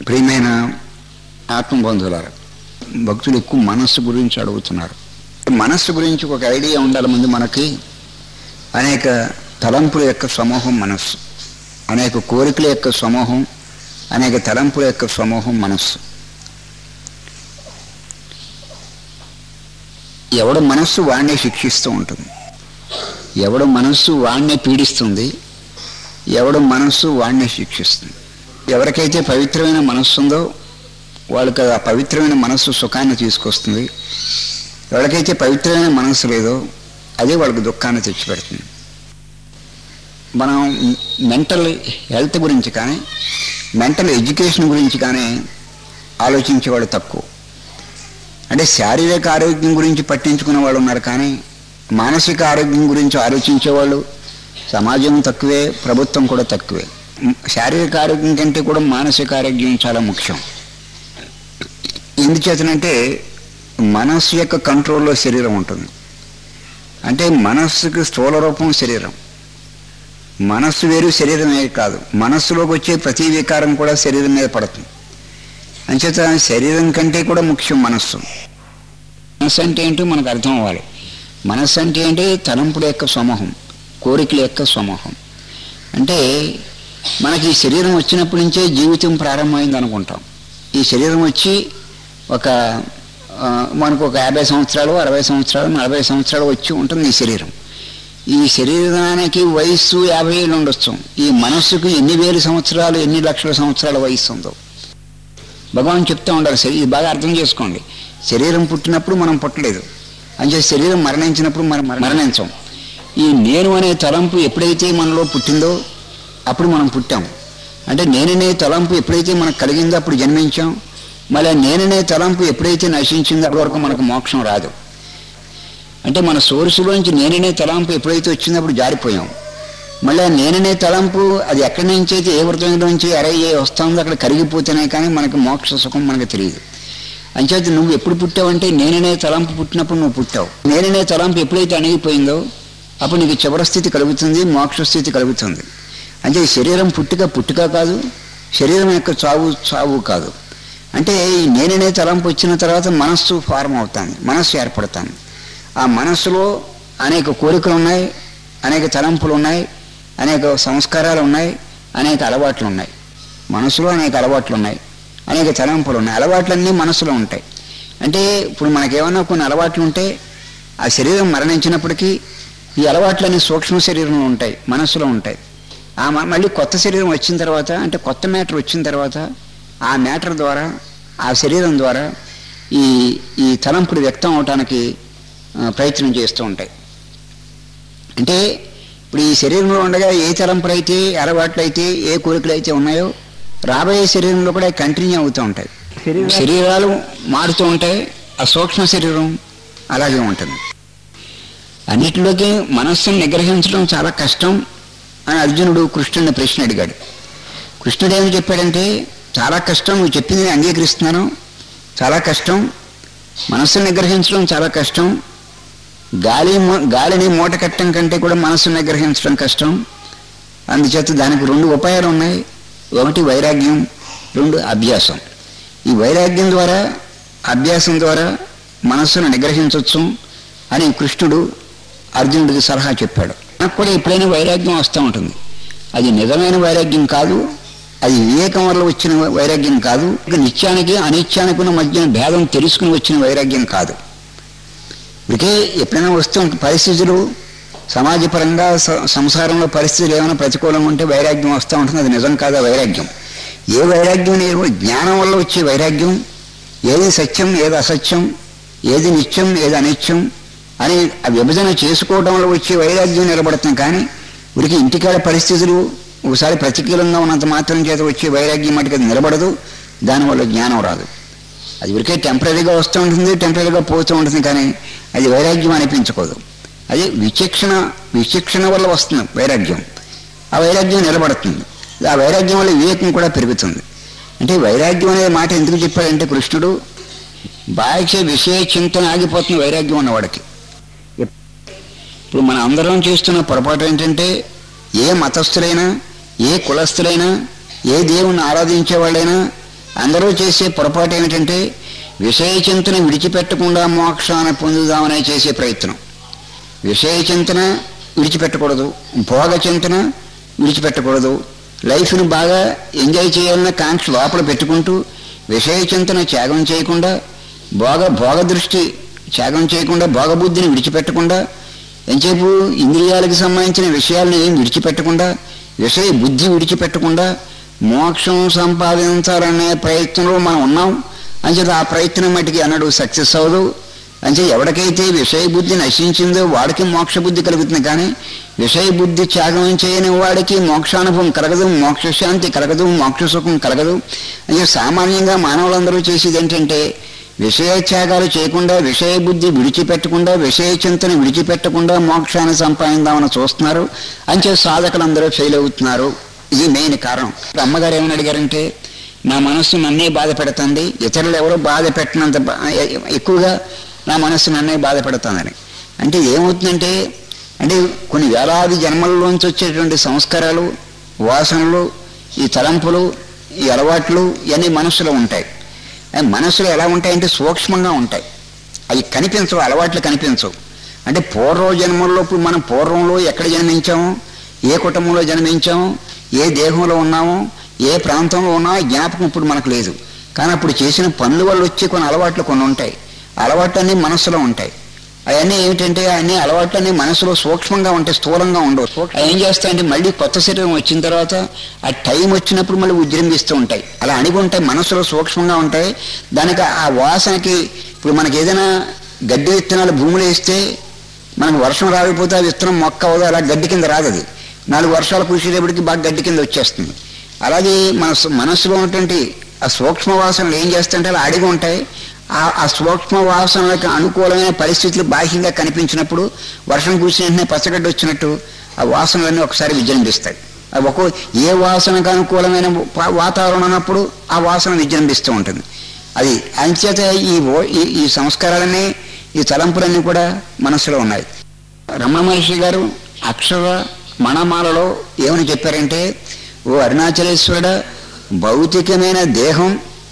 ప్రియమైన ఆత్మబంధువులారా భక్తులు ఎక్కువ మనస్సు గురించి అడుగుతున్నారు మనస్సు గురించి ఒక ఐడియా ఉండాలి ముందు మనకి అనేక తలంపుల యొక్క సమూహం మనస్సు అనేక కోరికల యొక్క సమూహం అనేక తలంపుల యొక్క సమూహం మనస్సు ఎవడ మనస్సు వాడినే శిక్షిస్తూ ఉంటుంది ఎవడ మనస్సు వాడినే పీడిస్తుంది ఎవడ మనస్సు వాడినే శిక్షిస్తుంది ఎవరికైతే పవిత్రమైన మనస్సు ఉందో వాళ్ళకి ఆ పవిత్రమైన మనస్సు సుఖాన్ని తీసుకొస్తుంది ఎవరికైతే పవిత్రమైన మనస్సు లేదో అదే వాళ్ళకి దుఃఖాన్ని తెచ్చిపెడుతుంది మనం మెంటల్ హెల్త్ గురించి కానీ మెంటల్ ఎడ్యుకేషన్ గురించి కానీ ఆలోచించేవాళ్ళు తక్కువ అంటే శారీరక ఆరోగ్యం గురించి పట్టించుకునే వాళ్ళు ఉన్నారు కానీ మానసిక ఆరోగ్యం గురించి ఆలోచించేవాళ్ళు సమాజం తక్కువే ప్రభుత్వం కూడా తక్కువే మ్, శారీరక ఆరోగ్యం కంటే కూడా మానసిక ఆరోగ్యం చాలా ముఖ్యం ఎందుచేతనంటే మనస్సు యొక్క కంట్రోల్లో శరీరం ఉంటుంది అంటే మనస్సుకి స్థూల రూపం శరీరం మనస్సు వేరు శరీరమే కాదు మనస్సులోకి వచ్చే ప్రతి వికారం కూడా శరీరం మీద పడుతుంది అంచేత శరీరం కంటే కూడా ముఖ్యం మనస్సు మనస్సు అంటే ఏంటో మనకు అర్థం అవ్వాలి మనస్సు అంటే ఏంటి తలంపుల యొక్క సమూహం కోరికల యొక్క సమూహం అంటే మనకి ఈ శరీరం వచ్చినప్పటి నుంచే జీవితం ప్రారంభమైంది అనుకుంటాం ఈ శరీరం వచ్చి ఒక ఆ, మనకు ఒక యాభై సంవత్సరాలు అరవై సంవత్సరాలు నలభై సంవత్సరాలు వచ్చి ఉంటుంది ఈ శరీరం ఈ శరీరానికి వయస్సు యాభై ఏళ్ళు ఉండొచ్చు ఈ మనస్సుకు ఎన్ని వేల సంవత్సరాలు ఎన్ని లక్షల సంవత్సరాల వయస్సు ఉందో భగవాన్ చెప్తూ ఉండాలి శరీ- ఇది బాగా అర్థం చేసుకోండి శరీరం పుట్టినప్పుడు మనం పుట్టలేదు అంటే శరీరం మరణించినప్పుడు మనం మర- మరణించం ఈ నేను అనే తలంపు ఎప్పుడైతే మనలో పుట్టిందో అప్పుడు మనం పుట్టాం అంటే నేననే తలంపు ఎప్పుడైతే మనకు కలిగిందో అప్పుడు జన్మించాం మళ్ళీ ఆ నేననే తలంపు ఎప్పుడైతే నశించిందో అప్పటి వరకు మనకు మోక్షం రాదు అంటే మన సోర్సులోంచి నేననే తలంపు ఎప్పుడైతే వచ్చిందో అప్పుడు జారిపోయాం మళ్ళీ ఆ నేననే తలంపు అది ఎక్కడి నుంచి అయితే ఏ వృతంలోంచి అరే ఏ వస్తుందో అక్కడ కరిగిపోతేనే కానీ మనకి మోక్ష సుఖం మనకు తెలియదు అంచేత నువ్వు ఎప్పుడు పుట్టావంటే నేననే తలంపు పుట్టినప్పుడు నువ్వు పుట్టావు నేననే తలంపు ఎప్పుడైతే అణిగిపోయిందో అప్పుడు నీకు చివరి స్థితి కలుగుతుంది మోక్ష స్థితి కలుగుతుంది అంటే ఈ శరీరం పుట్టుక పుట్టుక కాదు శరీరం యొక్క చావు చావు కాదు అంటే ఈ నేననే తలంపు వచ్చిన తర్వాత మనస్సు ఫార్మ్ అవుతుంది మనస్సు ఏర్పడుతుంది ఆ మనస్సులో అనేక కోరికలు ఉన్నాయి అనేక తలంపులు ఉన్నాయి అనేక సంస్కారాలు ఉన్నాయి అనేక అలవాట్లు ఉన్నాయి మనసులో అనేక అలవాట్లు ఉన్నాయి అనేక తలంపులు ఉన్నాయి అలవాట్లన్నీ మనసులో ఉంటాయి అంటే ఇప్పుడు మనకేమన్నా కొన్ని అలవాట్లు ఉంటే ఆ శరీరం మరణించినప్పటికీ ఈ అలవాట్లన్నీ సూక్ష్మ శరీరంలో ఉంటాయి మనసులో ఉంటాయి ఆ మ- మళ్ళీ కొత్త శరీరం వచ్చిన తర్వాత అంటే కొత్త మ్యాటర్ వచ్చిన తర్వాత ఆ మ్యాటర్ ద్వారా ఆ శరీరం ద్వారా ఈ ఈ తలంపులు వ్యక్తం అవటానికి ఆ, ప్రయత్నం చేస్తూ ఉంటాయి అంటే ఇప్పుడు ఈ శరీరంలో ఉండగా ఏ తలంపులు అయితే అలవాట్లు అయితే ఏ కోరికలు అయితే ఉన్నాయో రాబోయే శరీరంలో కూడా కంటిన్యూ అవుతూ ఉంటాయి శరీరాలు మారుతూ ఉంటాయి ఆ సూక్ష్మ శరీరం అలాగే ఉంటుంది అన్నిటిలోకి మనస్సును నిగ్రహించడం చాలా కష్టం అని అర్జునుడు కృష్ణుడిని ప్రశ్న అడిగాడు కృష్ణుడు ఏమని చెప్పాడంటే చాలా కష్టం నువ్వు చెప్పింది నేను అంగీకరిస్తున్నాను చాలా కష్టం మనస్సును నిగ్రహించడం చాలా కష్టం గాలి మూ- గాలిని మూట కట్టడం కంటే కూడా మనస్సును నిగ్రహించడం కష్టం అందుచేత దానికి రెండు ఉపాయాలు ఉన్నాయి ఒకటి వైరాగ్యం రెండు అభ్యాసం ఈ వైరాగ్యం ద్వారా అభ్యాసం ద్వారా మనస్సును నిగ్రహించవచ్చు అని కృష్ణుడు అర్జునుడికి సలహా చెప్పాడు నాకు కూడా ఎప్పుడైనా వైరాగ్యం వస్తూ ఉంటుంది అది నిజమైన వైరాగ్యం కాదు అది వివేకం వల్ల వచ్చిన వైరాగ్యం కాదు ఇక నిత్యానికి అనిత్యానికి ఉన్న మధ్యన భేదం తెలుసుకుని వచ్చిన వైరాగ్యం కాదు ఇకే ఎప్పుడైనా వస్తూ ఉంటే పరిస్థితులు సమాజపరంగా స- సంసారంలో పరిస్థితులు ఏమైనా ప్రతికూలంగా ఉంటే వైరాగ్యం వస్తూ ఉంటుంది అది నిజం కాదా వైరాగ్యం ఏ వైరాగ్యం లేదు జ్ఞానం వల్ల వచ్చే వైరాగ్యం ఏది సత్యం ఏది అసత్యం ఏది నిత్యం ఏది అనిత్యం అని ఆ విభజన చేసుకోవడం వల్ల వచ్చే వైరాగ్యం నిలబడుతుంది కానీ ఉరికి ఇంటికాడ పరిస్థితులు ఒకసారి ప్రతికూలంగా ఉన్నంత మాత్రం చేత వచ్చే వైరాగ్యం మటుకు అది నిలబడదు దానివల్ల జ్ఞానం రాదు అది ఉరికే టెంపరీగా వస్తూ ఉంటుంది టెంపరీగా పోతూ ఉంటుంది కానీ అది వైరాగ్యం అనిపించుకోదు అది విచక్షణ విచక్షణ వల్ల వస్తుంది వైరాగ్యం ఆ వైరాగ్యం నిలబడుతుంది ఆ వైరాగ్యం వల్ల వివేకం కూడా పెరుగుతుంది అంటే వైరాగ్యం అనే మాట ఎందుకు చెప్పాడంటే కృష్ణుడు బాహ్య విషయ చింతన ఆగిపోతుంది వైరాగ్యం ఉన్నవాడికి ఇప్పుడు మన అందరం చేస్తున్న పొరపాటు ఏంటంటే ఏ మతస్థులైనా ఏ కులస్థులైనా ఏ దేవుణ్ణి ఆరాధించే వాళ్ళైనా అందరూ చేసే పొరపాటు ఏమిటంటే విషయ చింతన విడిచిపెట్టకుండా మోక్షాన్ని పొందుదామనే చేసే ప్రయత్నం విషయ చింతన విడిచిపెట్టకూడదు భోగ చింతన విడిచిపెట్టకూడదు లైఫ్ను బాగా ఎంజాయ్ చేయాలన్న కాంక్ష లోపల పెట్టుకుంటూ విషయ చింతన త్యాగం చేయకుండా భోగ భోగ దృష్టి త్యాగం చేయకుండా భోగబుద్ధిని విడిచిపెట్టకుండా ఎంచేపు ఇంద్రియాలకు సంబంధించిన విషయాలను ఏం విడిచిపెట్టకుండా విషయ బుద్ధి విడిచిపెట్టకుండా మోక్షం సంపాదించాలనే ప్రయత్నంలో మనం ఉన్నాం అంచేత ఆ ప్రయత్నం మటుకి అన్నడు సక్సెస్ అవ్వదు అంటే ఎవరికైతే విషయ బుద్ధి నశించిందో వాడికి మోక్ష బుద్ధి కలుగుతుంది కానీ విషయ బుద్ధి త్యాగం చేయని వాడికి మోక్షానుభవం కలగదు మోక్ష శాంతి కలగదు మోక్ష సుఖం కలగదు అంటే సామాన్యంగా మానవులందరూ చేసేది ఏంటంటే విషయ త్యాగాలు చేయకుండా విషయ బుద్ధి విడిచిపెట్టకుండా విషయ చింతన విడిచిపెట్టకుండా మోక్షాన్ని సంపాదిందామని చూస్తున్నారు అంచే సాధకులందరూ ఫెయిల్ అవుతున్నారు ఇది మెయిన్ కారణం అమ్మగారు ఏమని అడిగారంటే నా మనస్సు నన్నే బాధ పెడుతుంది ఇతరులు ఎవరో బాధ పెట్టినంత బా- ఎ- ఎక్కువగా నా మనస్సు నన్నే బాధ పెడుతుందని అంటే ఏమవుతుందంటే అంటే కొన్ని వేలాది జన్మల్లోంచి వచ్చేటువంటి సంస్కారాలు వాసనలు ఈ తలంపులు ఈ అలవాట్లు ఇవన్నీ మనస్సులో ఉంటాయి అవి మనస్సులో ఎలా ఉంటాయంటే సూక్ష్మంగా ఉంటాయి అవి కనిపించవు అలవాట్లు కనిపించవు అంటే పూర్వ జన్మల్లో ఇప్పుడు మనం పూర్వంలో ఎక్కడ జన్మించాము ఏ కుటుంబంలో జన్మించాము ఏ దేహంలో ఉన్నామో ఏ ప్రాంతంలో ఉన్నామో ఆ జ్ఞాపకం ఇప్పుడు మనకు లేదు కానీ అప్పుడు చేసిన పనుల వల్ల వచ్చే కొన్ని అలవాట్లు కొన్ని ఉంటాయి అలవాట్లన్నీ మనసులో ఉంటాయి అవన్నీ ఏమిటంటే అన్ని అలవాట్లన్నీ మనసులో సూక్ష్మంగా ఉంటాయి స్థూలంగా ఉండవు సూక్ష్మ- అవి ఏం చేస్తాయంటే మళ్ళీ కొత్త శరీరం వచ్చిన తర్వాత ఆ టైం వచ్చినప్పుడు మళ్ళీ ఉజృంభిస్తూ ఉంటాయి అలా అణిగి ఉంటాయి మనసులో సూక్ష్మంగా ఉంటాయి దానికి ఆ వాసనకి ఇప్పుడు మనకి ఏదైనా గడ్డి విత్తనాలు భూమిలో వేస్తే మనకు వర్షం రాకపోతే ఆ విత్తనం మొక్క అవదు అలా గడ్డి కింద రాదు అది నాలుగు వర్షాలు కురిసేటప్పటికి బాగా గడ్డి కింద వచ్చేస్తుంది అలాగే మన స- మనసులో ఉన్నటువంటి ఆ సూక్ష్మ వాసనలు ఏం చేస్తాయంటే అలా అడిగి ఉంటాయి ఆ ఆ సూక్ష్మ వాసనలకు అనుకూలమైన పరిస్థితులు బాహ్యంగా కనిపించినప్పుడు వర్షం కురిసిన వెంటనే పచ్చగడ్డ వచ్చినట్టు ఆ వాసనలన్నీ ఒకసారి విజృంభిస్తాయి అవి ఒక్కో ఏ వాసనకు అనుకూలమైన వా- వాతావరణం ఉన్నప్పుడు ఆ వాసన విజృంభిస్తూ ఉంటుంది అది అంచేత ఈ ఓ- ఈ- ఈ సంస్కారాలన్నీ ఈ తలంపులన్నీ కూడా మనసులో ఉన్నాయి రమణ మహర్షి గారు అక్షర మణమాలలో ఏమని చెప్పారంటే ఓ అరుణాచలేశ్వరుడ భౌతికమైన దేహం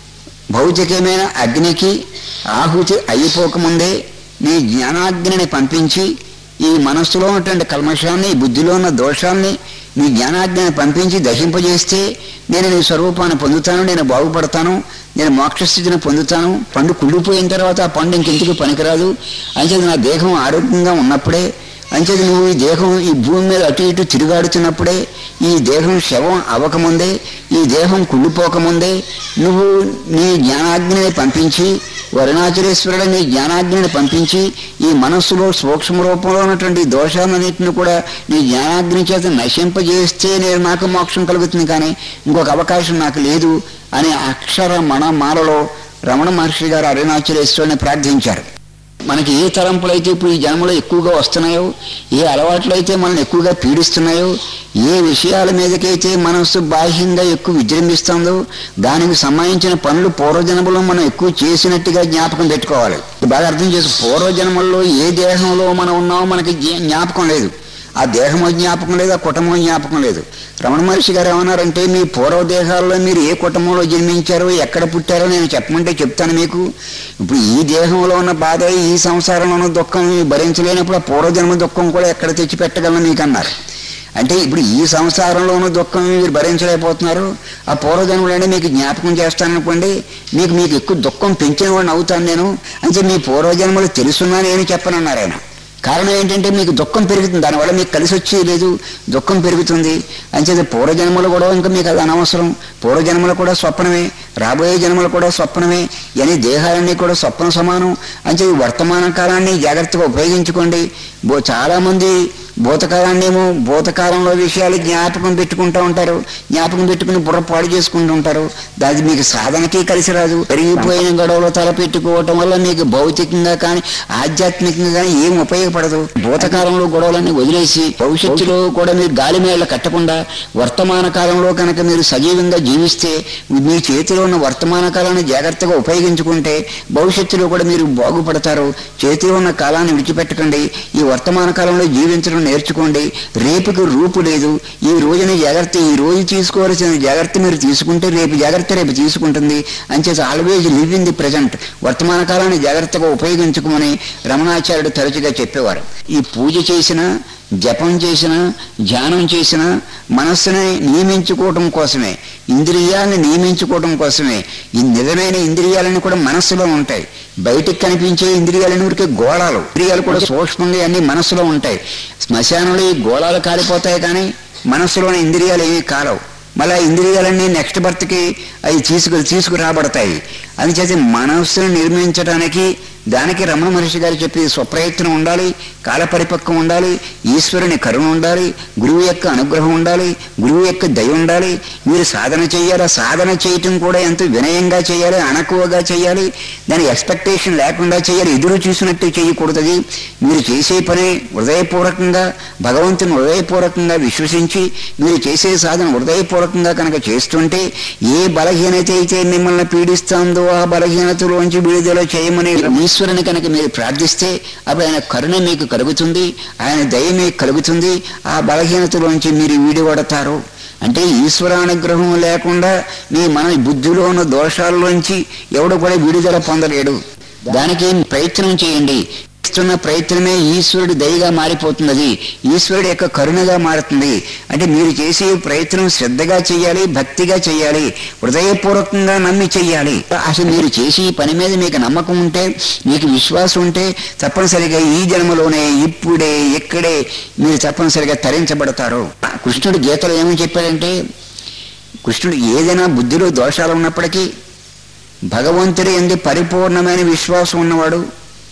భౌతికమైన అగ్నికి ఆహుతి అయిపోకముందే నీ జ్ఞానాగ్నిని పంపించి ఈ మనస్సులో ఉన్నటువంటి కల్మషాన్ని ఈ బుద్ధిలో ఉన్న దోషాన్ని నీ జ్ఞానాగ్నిని పంపించి దహింపజేస్తే నేను నీ స్వరూపాన్ని పొందుతాను నేను బాగుపడతాను నేను మోక్షస్థితిని పొందుతాను పండు కుళ్ళిపోయిన తర్వాత ఆ పండు ఇంకెందుకు పనికిరాదు అంచేది నా దేహం ఆరోగ్యంగా ఉన్నప్పుడే అంచేది నువ్వు ఈ దేహం ఈ భూమి మీద అటు ఇటు తిరుగాడుతున్నప్పుడే ఈ దేహం శవం అవ్వకముందే ఈ దేహం కుళ్ళిపోకముందే నువ్వు నీ జ్ఞానాగ్నిని పంపించి వరుణాచలేశ్వరుడు నీ జ్ఞానాగ్నిని పంపించి ఈ మనస్సులో సూక్ష్మ రూపంలో ఉన్నటువంటి దోషాలన్నింటిని కూడా నీ జ్ఞానాగ్ని చేత నశింపజేస్తే నేను నాకు మోక్షం కలుగుతుంది కానీ ఇంకొక అవకాశం నాకు లేదు అని అక్షర మన మాలలో రమణ మహర్షి గారు అరుణాచలేశ్వరుని ప్రార్థించారు మనకి ఏ తలంపులు అయితే ఇప్పుడు ఈ జన్మలో ఎక్కువగా వస్తున్నాయో ఏ అలవాట్లు అయితే మనల్ని ఎక్కువగా పీడిస్తున్నాయో ఏ విషయాల మీదకైతే మనస్సు బాహ్యంగా ఎక్కువ విజృంభిస్తుందో దానికి సంబంధించిన పనులు పూర్వజన్మలో మనం ఎక్కువ చేసినట్టుగా జ్ఞాపకం పెట్టుకోవాలి బాగా అర్థం చేసి పూర్వజన్మల్లో ఏ దేహంలో మనం ఉన్నామో మనకి జ్ఞా- జ్ఞాపకం లేదు ఆ దేహము జ్ఞాపకం లేదు ఆ కుటుంబం జ్ఞాపకం లేదు రమణ మహర్షి గారు ఏమన్నారంటే మీ పూర్వ దేహాల్లో మీరు ఏ కుటుంబంలో జన్మించారో ఎక్కడ పుట్టారో నేను చెప్పమంటే చెప్తాను మీకు ఇప్పుడు ఈ దేహంలో ఉన్న బాధ ఈ సంసారంలో ఉన్న దుఃఖం భరించలేనప్పుడు ఆ పూర్వజన్మ దుఃఖం కూడా ఎక్కడ తెచ్చి పెట్టగలను మీకు అన్నారు అంటే ఇప్పుడు ఈ సంసారంలో ఉన్న దుఃఖం మీరు భరించలేకపోతున్నారు ఆ పూర్వజన్మలోనే మీకు జ్ఞాపకం చేస్తాననుకోండి మీకు మీకు ఎక్కువ దుఃఖం పెంచిన వాడిని అవుతాను నేను అంటే మీ పూర్వజన్మలు తెలుసున్నా నేను చెప్పనన్నారు ఆయన కారణం ఏంటంటే మీకు దుఃఖం పెరుగుతుంది దానివల్ల మీకు కలిసి వచ్చి లేదు దుఃఖం పెరుగుతుంది అంచేది పూర్వజన్మలు కూడా ఇంకా మీకు అది అనవసరం పూర్వజన్మలు కూడా స్వప్నమే రాబోయే జన్మలు కూడా స్వప్నమే ఇవన్నీ దేహాలన్నీ కూడా స్వప్న సమానం అంచేది వర్తమాన కాలాన్ని జాగ్రత్తగా ఉపయోగించుకోండి బో చాలామంది భూతకాలాన్ని ఏమో భూతకాలంలో విషయాలు జ్ఞాపకం పెట్టుకుంటూ ఉంటారు జ్ఞాపకం పెట్టుకుని బుర్ర పాడు చేసుకుంటూ ఉంటారు దాని మీకు సాధనకి కలిసి రాదు పెరిగిపోయిన గొడవలు తలపెట్టుకోవటం వల్ల మీకు భౌతికంగా కానీ ఆధ్యాత్మికంగా కానీ ఏం ఉపయోగపడదు భూతకాలంలో గొడవలన్నీ వదిలేసి భవిష్యత్తులో కూడా మీరు గాలి మేళ కట్టకుండా వర్తమాన కాలంలో కనుక మీరు సజీవంగా జీవిస్తే మీ చేతిలో ఉన్న వర్తమాన కాలాన్ని జాగ్రత్తగా ఉపయోగించుకుంటే భవిష్యత్తులో కూడా మీరు బాగుపడతారు చేతిలో ఉన్న కాలాన్ని విడిచిపెట్టకండి ఈ వర్తమాన కాలంలో జీవించడం నేర్చుకోండి రేపుకి రూపు లేదు ఈ రోజున జాగ్రత్త ఈ రోజు తీసుకోవాల్సిన జాగ్రత్త మీరు తీసుకుంటే రేపు జాగ్రత్త రేపు తీసుకుంటుంది అంచేత always live in the present వర్తమాన కాలాన్ని జాగ్రత్తగా ఉపయోగించుకోమని రమణాచార్యుడు తరచుగా చెప్పేవారు ఈ పూజ చేసిన జపం చేసిన ధ్యానం చేసిన మనస్సుని నియమించుకోవటం కోసమే ఇంద్రియాలను నియమించుకోవటం కోసమే ఈ నిజమైన ఇంద్రియాలను కూడా మనస్సులో ఉంటాయి బయటికి కనిపించే ఇంద్రియాలని ఊరికే గోళాలు ఇంద్రియాలు కూడా సూక్ష్మంగా అన్ని మనస్సులో ఉంటాయి శ్మశానంలో ఈ గోళాలు కాలిపోతాయి కానీ మనస్సులోని ఇంద్రియాలు ఏమీ కాలవు మళ్ళీ ఆ ఇంద్రియాలన్నీ నెక్స్ట్ బర్త్కి అవి తీసుకు తీసుకురాబడతాయి అందుచేత మనస్సును నిర్మించడానికి దానికి రమణ మహర్షి గారు చెప్పి స్వప్రయత్నం ఉండాలి కాలపరిపక్వం ఉండాలి ఈశ్వరుని కరుణ ఉండాలి గురువు యొక్క అనుగ్రహం ఉండాలి గురువు యొక్క దయ ఉండాలి మీరు సాధన చేయాలి ఆ సాధన చేయటం కూడా ఎంతో వినయంగా చేయాలి అణకువగా చేయాలి దాని ఎక్స్పెక్టేషన్ లేకుండా చేయాలి ఎదురు చూసినట్టు చేయకూడదు అది. మీరు చేసే పని హృదయపూర్వకంగా భగవంతుని హృదయపూర్వకంగా విశ్వసించి మీరు చేసే సాధన హృదయపూర్వకంగా కనుక చేస్తుంటే ఏ బలహీనత అయితే మిమ్మల్ని పీడిస్తుందో ఆ బలహీనతలోంచి విడుదల చేయమని ఈశ్వరుని కనుక మీరు ప్రార్థిస్తే అప్పుడు ఆయన కరుణ మీకు కలుగుతుంది ఆయన దయ మీకు కలుగుతుంది ఆ బలహీనతలోంచి మీరు వీడిపడతారు అంటే ఈశ్వరానుగ్రహం లేకుండా మీ మన బుద్ధిలో ఉన్న దోషాల్లోంచి ఎవడు కూడా విడుదల పొందలేడు దానికి ప్రయత్నం చేయండి చేస్తున్న ప్రయత్నమే ఈశ్వరుడి దయగా మారిపోతుంది అది ఈశ్వరుడి యొక్క కరుణగా మారుతుంది అంటే మీరు చేసే ప్రయత్నం శ్రద్ధగా చేయాలి భక్తిగా చేయాలి హృదయపూర్వకంగా నమ్మి చేయాలి అసలు మీరు చేసి ఈ పని మీద మీకు నమ్మకం ఉంటే మీకు విశ్వాసం ఉంటే తప్పనిసరిగా ఈ జన్మలోనే ఇప్పుడే ఇక్కడే మీరు తప్పనిసరిగా తరించబడతారు కృష్ణుడు గీతలో ఏమని చెప్పాడంటే కృష్ణుడు ఏదైనా బుద్ధిలో దోషాలు ఉన్నప్పటికీ భగవంతుడి ఎందు పరిపూర్ణమైన విశ్వాసం ఉన్నవాడు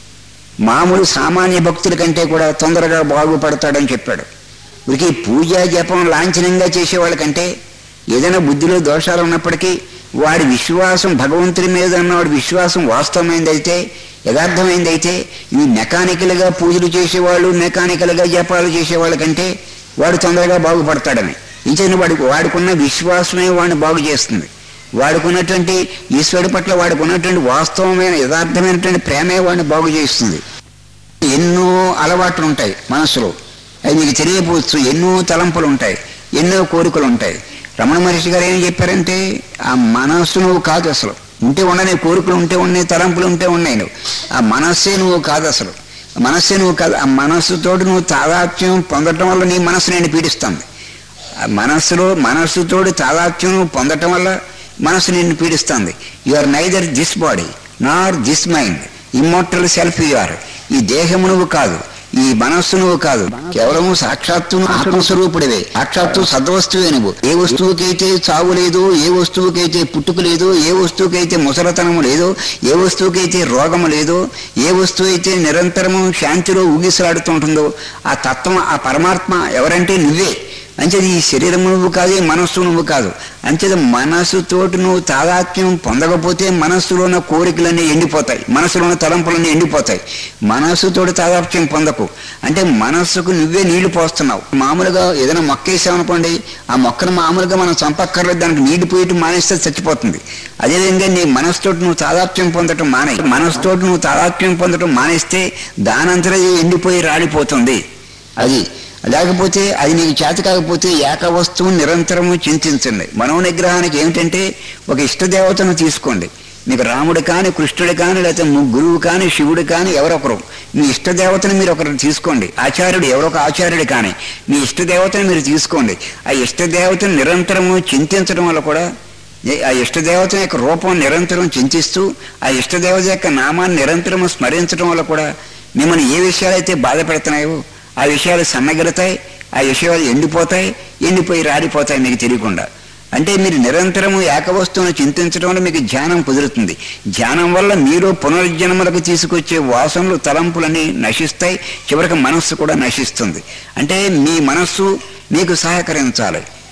మామూలు సామాన్య భక్తుల కంటే కూడా తొందరగా బాగుపడతాడని చెప్పాడు వీరికి పూజ జపం లాంఛనంగా చేసేవాళ్ళకంటే ఏదైనా బుద్ధిలో దోషాలు ఉన్నప్పటికీ వాడి విశ్వాసం భగవంతుడి మీద ఉన్నవాడి విశ్వాసం వాస్తవమైందైతే యథార్థమైందైతే ఈ మెకానికల్గా పూజలు చేసేవాళ్ళు మెకానికల్గా జపాలు చేసేవాళ్ళ కంటే వాడు తొందరగా బాగుపడతాడని ఇంచిన వాడికి వాడుకున్న విశ్వాసమే వాడిని బాగు చేస్తుంది వాడుకున్నటువంటి ఈశ్వరుడి పట్ల వాడుకున్నటువంటి వాస్తవమైన యథార్థమైనటువంటి ప్రేమే వాడిని బాగు చేస్తుంది ఎన్నో అలవాట్లు ఉంటాయి మనసులో అవి మీకు తెలియపోవచ్చు ఎన్నో తలంపులు ఉంటాయి ఎన్నో కోరికలు ఉంటాయి రమణ మహర్షి గారు ఏం చెప్పారంటే ఆ మనస్సు నువ్వు కాదు అసలు ఉంటే ఉండని కోరికలు ఉంటే ఉన్నాయి తలంపులు ఉంటే ఉన్నాయి నువ్వు ఆ మనస్సే నువ్వు కాదు అసలు ఆ మనస్సే నువ్వు కాదు ఆ మనస్సుతోటి నువ్వు తాదాత్మ్యం పొందటం వల్ల నీ మనస్సు నేను పీడిస్తుంది ఆ మనస్సులో మనస్సుతోటి తాదాత్మ్యం నువ్వు పొందటం వల్ల మనసు నిన్ను పీడిస్తుంది you are neither this body nor this mind immortal self you are ఈ దేహము నువ్వు కాదు ఈ మనస్సు నువ్వు కాదు కేవలం సాక్షాత్తు నువ్వు ఆత్మస్వరూపుడివే సాక్షాత్తు సద్వస్తువే నువ్వు ఏ వస్తువుకైతే చావు లేదో ఏ వస్తువుకైతే పుట్టుక లేదో ఏ వస్తువుకైతే ముసలతనము లేదో ఏ వస్తువుకైతే రోగము లేదో ఏ వస్తువు అయితే నిరంతరము శాంతిలో ఊగిసలాడుతుంటుందో ఆ తత్వం ఆ పరమాత్మ ఎవరంటే నువ్వే అంచేది ఈ శరీరం నువ్వు కాదు ఈ మనస్సు నువ్వు కాదు అంచేది మనస్సుతోటి నువ్వు తాదాత్మ్యం పొందకపోతే మనస్సులో ఉన్న కోరికలన్నీ ఎండిపోతాయి మనసులో ఉన్న తలంపులన్నీ ఎండిపోతాయి మనస్సుతోటి తాదాత్మ్యం పొందకు అంటే మనస్సుకు నువ్వే నీళ్లు పోస్తున్నావు మామూలుగా ఏదైనా మొక్క వేసామనుకోండి ఆ మొక్కను మామూలుగా మనం చంపక్కర్లేదు దానికి నీళ్లు పోయటం మానేస్తే చచ్చిపోతుంది అదేవిధంగా నీ మనసుతోటి నువ్వు తాదాత్మ్యం పొందటం మానే మనసుతోటి నువ్వు తాదాత్మ్యం పొందటం మానేస్తే దానంతరం ఎండిపోయి రాలిపోతుంది అది లేకపోతే అది నీకు చేత కాకపోతే ఏక వస్తువు నిరంతరము చింతించండి మనో నిగ్రహానికి ఏమిటంటే ఒక ఇష్టదేవతను తీసుకోండి మీకు రాముడు కానీ కృష్ణుడు కానీ లేకపోతే ము- గురువు కానీ శివుడు కానీ ఎవరొకరు మీ ఇష్టదేవతను మీరు ఒకరు తీసుకోండి ఆచార్యుడు ఎవరొక ఆచార్యుడు కానీ మీ ఇష్టదేవతను మీరు తీసుకోండి ఆ ఇష్టదేవతను నిరంతరము చింతించడం వల్ల కూడా ఏ- ఆ ఇష్టదేవత యొక్క రూపం నిరంతరం చింతిస్తూ ఆ ఇష్టదేవత యొక్క నామాన్ని నిరంతరం స్మరించడం వల్ల కూడా మిమ్మల్ని ఏ విషయాలైతే బాధ పెడుతున్నాయో ఆ విషయాలు సన్నగిలుతాయి ఆ విషయాలు ఎండిపోతాయి ఎండిపోయి రాడిపోతాయి మీకు తెలియకుండా అంటే మీరు నిరంతరము ఏకవస్తువును చింతించడం వల్ల మీకు ధ్యానం కుదురుతుంది ధ్యానం వల్ల మీరు పునర్జన్మలకు తీసుకొచ్చే వాసనలు తలంపులన్నీ నశిస్తాయి చివరికి మనస్సు కూడా నశిస్తుంది అంటే మీ మనస్సు మీకు సహకరించాలి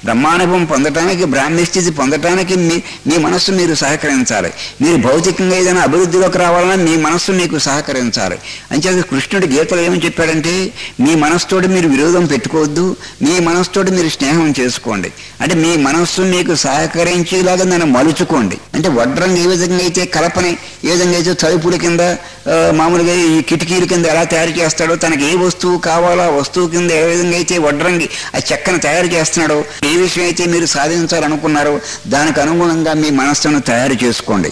బ్రహ్మానుభవం పొందటానికి బ్రాహ్మీ స్థితి పొందటానికి మీ మీ మనస్సు మీరు సహకరించాలి మీరు భౌతికంగా ఏదైనా అభివృద్ధిలోకి రావాలన్నా మీ మనస్సు మీకు సహకరించాలి అంచేత కృష్ణుడు గీతలో ఏమని చెప్పాడంటే మీ మనస్సుతోటి మీరు విరోధం పెట్టుకోవద్దు మీ మనస్సుతోటి మీరు స్నేహం చేసుకోండి అంటే మీ మనస్సు మీకు సహకరించేలాగా దాన్ని మలుచుకోండి అంటే వడ్రంగి ఏ విధంగా అయితే కలపని ఏ విధంగా అయితే తలుపుల కింద ఆ, మామూలుగా ఈ కిటికీల కింద ఎలా తయారు చేస్తాడో తనకి ఏ వస్తువు కావాలో ఆ వస్తువు కింద ఏ విధంగా అయితే వడ్రంగి ఆ చెక్కను తయారు చేస్తున్నాడో ఏ విషయం అయితే మీరు సాధించాలనుకున్నారో దానికి అనుగుణంగా మీ మనస్సును తయారు చేసుకోండి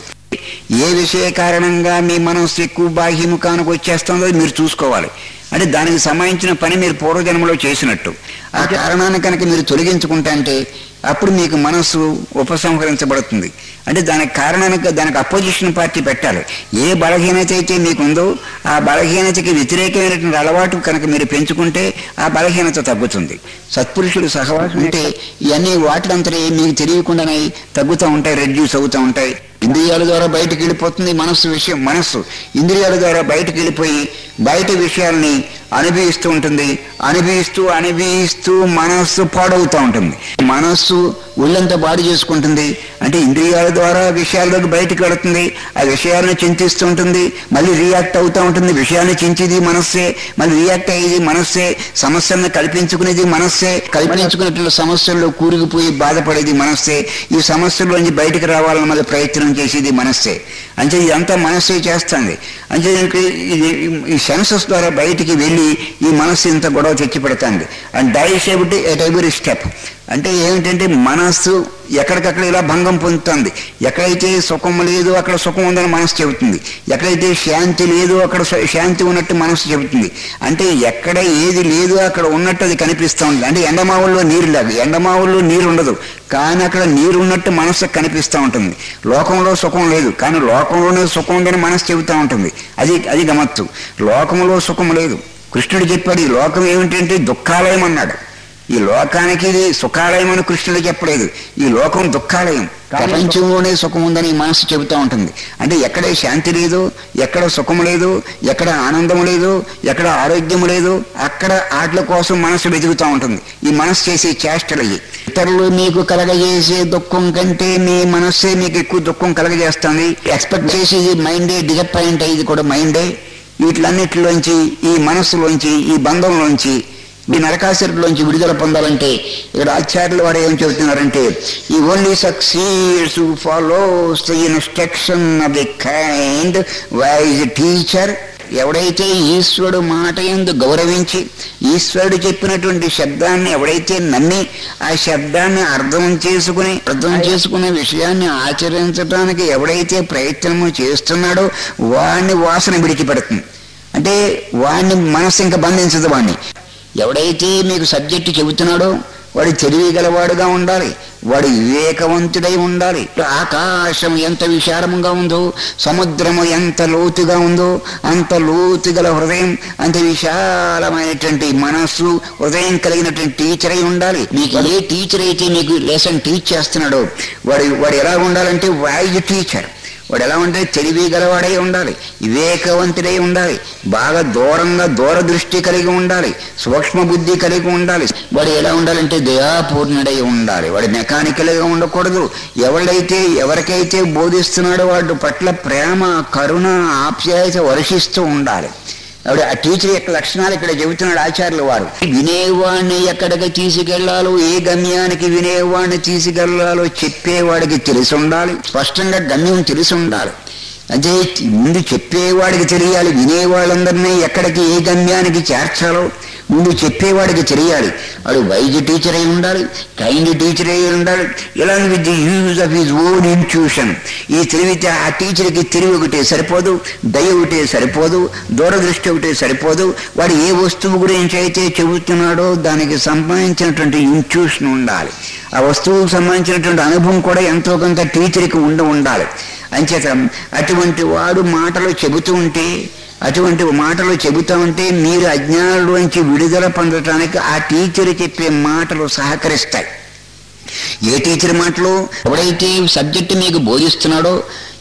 ఏ విషయ కారణంగా మీ మనస్సు ఎక్కువ బాహ్యముఖానికి వచ్చేస్తుందో మీరు చూసుకోవాలి అంటే దానికి సంబంధించిన పని మీరు పూర్వజన్మలో చేసినట్టు ఆ కారణాన్ని కనుక మీరు తొలగించుకుంటే అంటే అప్పుడు మీకు మనస్సు ఉపసంహరించబడుతుంది అంటే దానికి కారణానికి దానికి అపోజిషన్ పార్టీ పెట్టాలి ఏ బలహీనత అయితే మీకు ఉందో ఆ బలహీనతకి వ్యతిరేకమైనటువంటి అలవాటు కనుక మీరు పెంచుకుంటే ఆ బలహీనత తగ్గుతుంది సత్పురుషుడు సహవాసం అంటే ఇవన్నీ వాటిలంతరే మీకు తెలియకుండానే తగ్గుతూ ఉంటాయి రెడ్యూస్ అవుతూ ఉంటాయి ఇంద్రియాల ద్వారా బయటకు వెళ్ళిపోతుంది మనస్సు విషయం మనస్సు ఇంద్రియాల ద్వారా బయటకు వెళ్ళిపోయి బయట విషయాల్ని అనుభవిస్తూ ఉంటుంది అనుభవిస్తూ అనుభవిస్తూ మనస్సు పాడవుతూ ఉంటుంది మనస్సు ఒళ్ళంతా బాడి చేసుకుంటుంది అంటే ఇంద్రియాల ద్వారా విషయాల్లోకి బయటకు వెళుతుంది ఆ విషయాలను చింతిస్తూ ఉంటుంది మళ్ళీ రియాక్ట్ అవుతూ ఉంటుంది విషయాన్ని చించేది మనస్సే మళ్ళీ రియాక్ట్ అయ్యేది మనస్సే సమస్యలను కల్పించుకునేది మనస్సే కల్పించుకున్నటువంటి సమస్యల్లో కూరుకుపోయి బాధపడేది మనస్సే ఈ సమస్యల్లోంచి బయటకు రావాలని మళ్ళీ ప్రయత్నం చేసేది మనస్సే అంటే ఇదంతా మనస్సే చేస్తుంది అంటే దీనికి ఇది ఈ సెన్సస్ ద్వారా బయటికి వెళ్ళి ఈ మనస్సు ఇంత గొడవ తెచ్చి పెడుతుంది and dies ability at every step అంటే ఏమిటంటే మనస్సు ఎక్కడికక్కడ ఇలా భంగం పొందుతుంది ఎక్కడైతే సుఖం లేదు అక్కడ సుఖం ఉందని మనసు చెబుతుంది ఎక్కడైతే శాంతి లేదు అక్కడ శా- శాంతి ఉన్నట్టు మనసు చెబుతుంది అంటే ఎక్కడ ఏది లేదు అక్కడ ఉన్నట్టు అది కనిపిస్తూ ఉంటుంది అంటే ఎండమావుల్లో నీరు లేదు ఎండమావుల్లో నీరు ఉండదు కానీ అక్కడ నీరు ఉన్నట్టు మనసు కనిపిస్తూ ఉంటుంది లోకంలో సుఖం లేదు కానీ లోకంలోనే సుఖం ఉందని మనసు చెబుతూ ఉంటుంది అది అది గమత్తు లోకంలో సుఖం లేదు కృష్ణుడు చెప్పాడు ఈ లోకం ఏమిటంటే దుఃఖాలయం అన్నాడు ఈ లోకానికి ఇది సుఖాలయం అని కృష్ణుడు చెప్పలేదు ఈ లోకం దుఃఖాలయం ప్రపంచంలోనే సుఖం ఉందని ఈ మనసు చెబుతూ ఉంటుంది అంటే ఎక్కడ శాంతి లేదు ఎక్కడ సుఖం లేదు ఎక్కడ ఆనందం లేదు ఎక్కడ ఆరోగ్యం లేదు అక్కడ ఆటల కోసం మనసు వెతుకుతూ ఉంటుంది ఈ మనసు చేసే చేష్టలు ఇవి ఇతరులు మీకు కలగజేసే దుఃఖం కంటే మీ మనస్సే మీకు ఎక్కువ దుఃఖం కలగజేస్తుంది ఎక్స్పెక్ట్ చేసేది మైండే డిసప్పాయింట్ అయ్యేది కూడా మైండే వీటిలన్నిటిలోంచి ఈ మనస్సులోంచి ఈ బంధంలోంచి ఈ నరకాసురులోంచి విడుదల పొందాలంటే ఇక్కడ ఆచార్యుల వారు ఏం చెబుతున్నారంటే ఈ only succeeds follows the instruction of the kind wise teacher ఎవడైతే ఈశ్వరుడు మాట ఎందు గౌరవించి ఈశ్వరుడు చెప్పినటువంటి శబ్దాన్ని ఎవడైతే నమ్మి ఆ శబ్దాన్ని అర్థం చేసుకుని అర్థం చేసుకునే విషయాన్ని ఆచరించడానికి ఎవడైతే ప్రయత్నము చేస్తున్నాడో వాడిని వాసన విడిచిపెడుతుంది అంటే వాడిని మనస్సు ఇంకా బంధించదు వాడిని ఎవడైతే మీకు సబ్జెక్టు చెబుతున్నాడో వాడు తెలివి గలవాడుగా ఉండాలి వాడు వివేకవంతుడై ఉండాలి ఆకాశం ఎంత విశాలముగా ఉందో సముద్రము ఎంత లోతుగా ఉందో అంత లోతు గల హృదయం అంత విశాలమైనటువంటి మనస్సు హృదయం కలిగినటువంటి టీచర్ అయి ఉండాలి మీకు ఏ టీచర్ అయితే మీకు లెసన్ టీచ్ చేస్తున్నాడో వాడు వాడు ఎలా ఉండాలంటే వైజ్ టీచర్ వాడు ఎలా ఉంటే తెలివి గలవాడై ఉండాలి వివేకవంతుడై ఉండాలి బాగా దూరంగా దూరదృష్టి కలిగి ఉండాలి సూక్ష్మ బుద్ధి కలిగి ఉండాలి వాడు ఎలా ఉండాలంటే దయాపూర్ణుడై ఉండాలి వాడు మెకానికల్గా ఉండకూడదు ఎవడైతే ఎవరికైతే బోధిస్తున్నాడో వాడు పట్ల ప్రేమ కరుణ ఆప్యాయత వర్షిస్తూ ఉండాలి ఆవిడ ఆ టీచర్ యొక్క లక్షణాలు ఇక్కడ చెబుతున్నాడు ఆచార్యులు వారు వినేవాడిని ఎక్కడికి తీసుకెళ్లాలో ఏ గమ్యానికి వినేవాడిని తీసుకెళ్లాలో చెప్పేవాడికి తెలిసి ఉండాలి స్పష్టంగా గమ్యం తెలిసి ఉండాలి అదే ముందు చెప్పేవాడికి తెలియాలి వినేవాళ్ళందరినీ ఎక్కడికి ఏ గమ్యానికి చేర్చాలో ముందు చెప్పేవాడికి తెలియాలి వాడు వైద్య టీచర్ అయి ఉండాలి కైండ్ టీచర్ అయి ఉండాలి ఇలా with the use of his own intuition ఈ తెలివితే ఆ టీచర్కి తెలివి ఒకటే సరిపోదు దయ ఒకటే సరిపోదు దూరదృష్టి ఒకటే సరిపోదు వాడు ఏ వస్తువు గురించి అయితే చెబుతున్నాడో దానికి సంబంధించినటువంటి ఇన్ట్యూషన్ ఉండాలి ఆ వస్తువుకు సంబంధించినటువంటి అనుభవం కూడా ఎంతో కొంత టీచర్కి ఉండి ఉండాలి అంచేత అటువంటి వాడు మాటలు చెబుతూ ఉంటే అటువంటి మాటలు చెబుతూ ఉంటే మీరు అజ్ఞానంలోంచి విడుదల పొందటానికి ఆ టీచర్ చెప్పే మాటలు సహకరిస్తాయి ఏ టీచర్ మాటలు ఎవడైతే సబ్జెక్టు మీకు బోధిస్తున్నాడో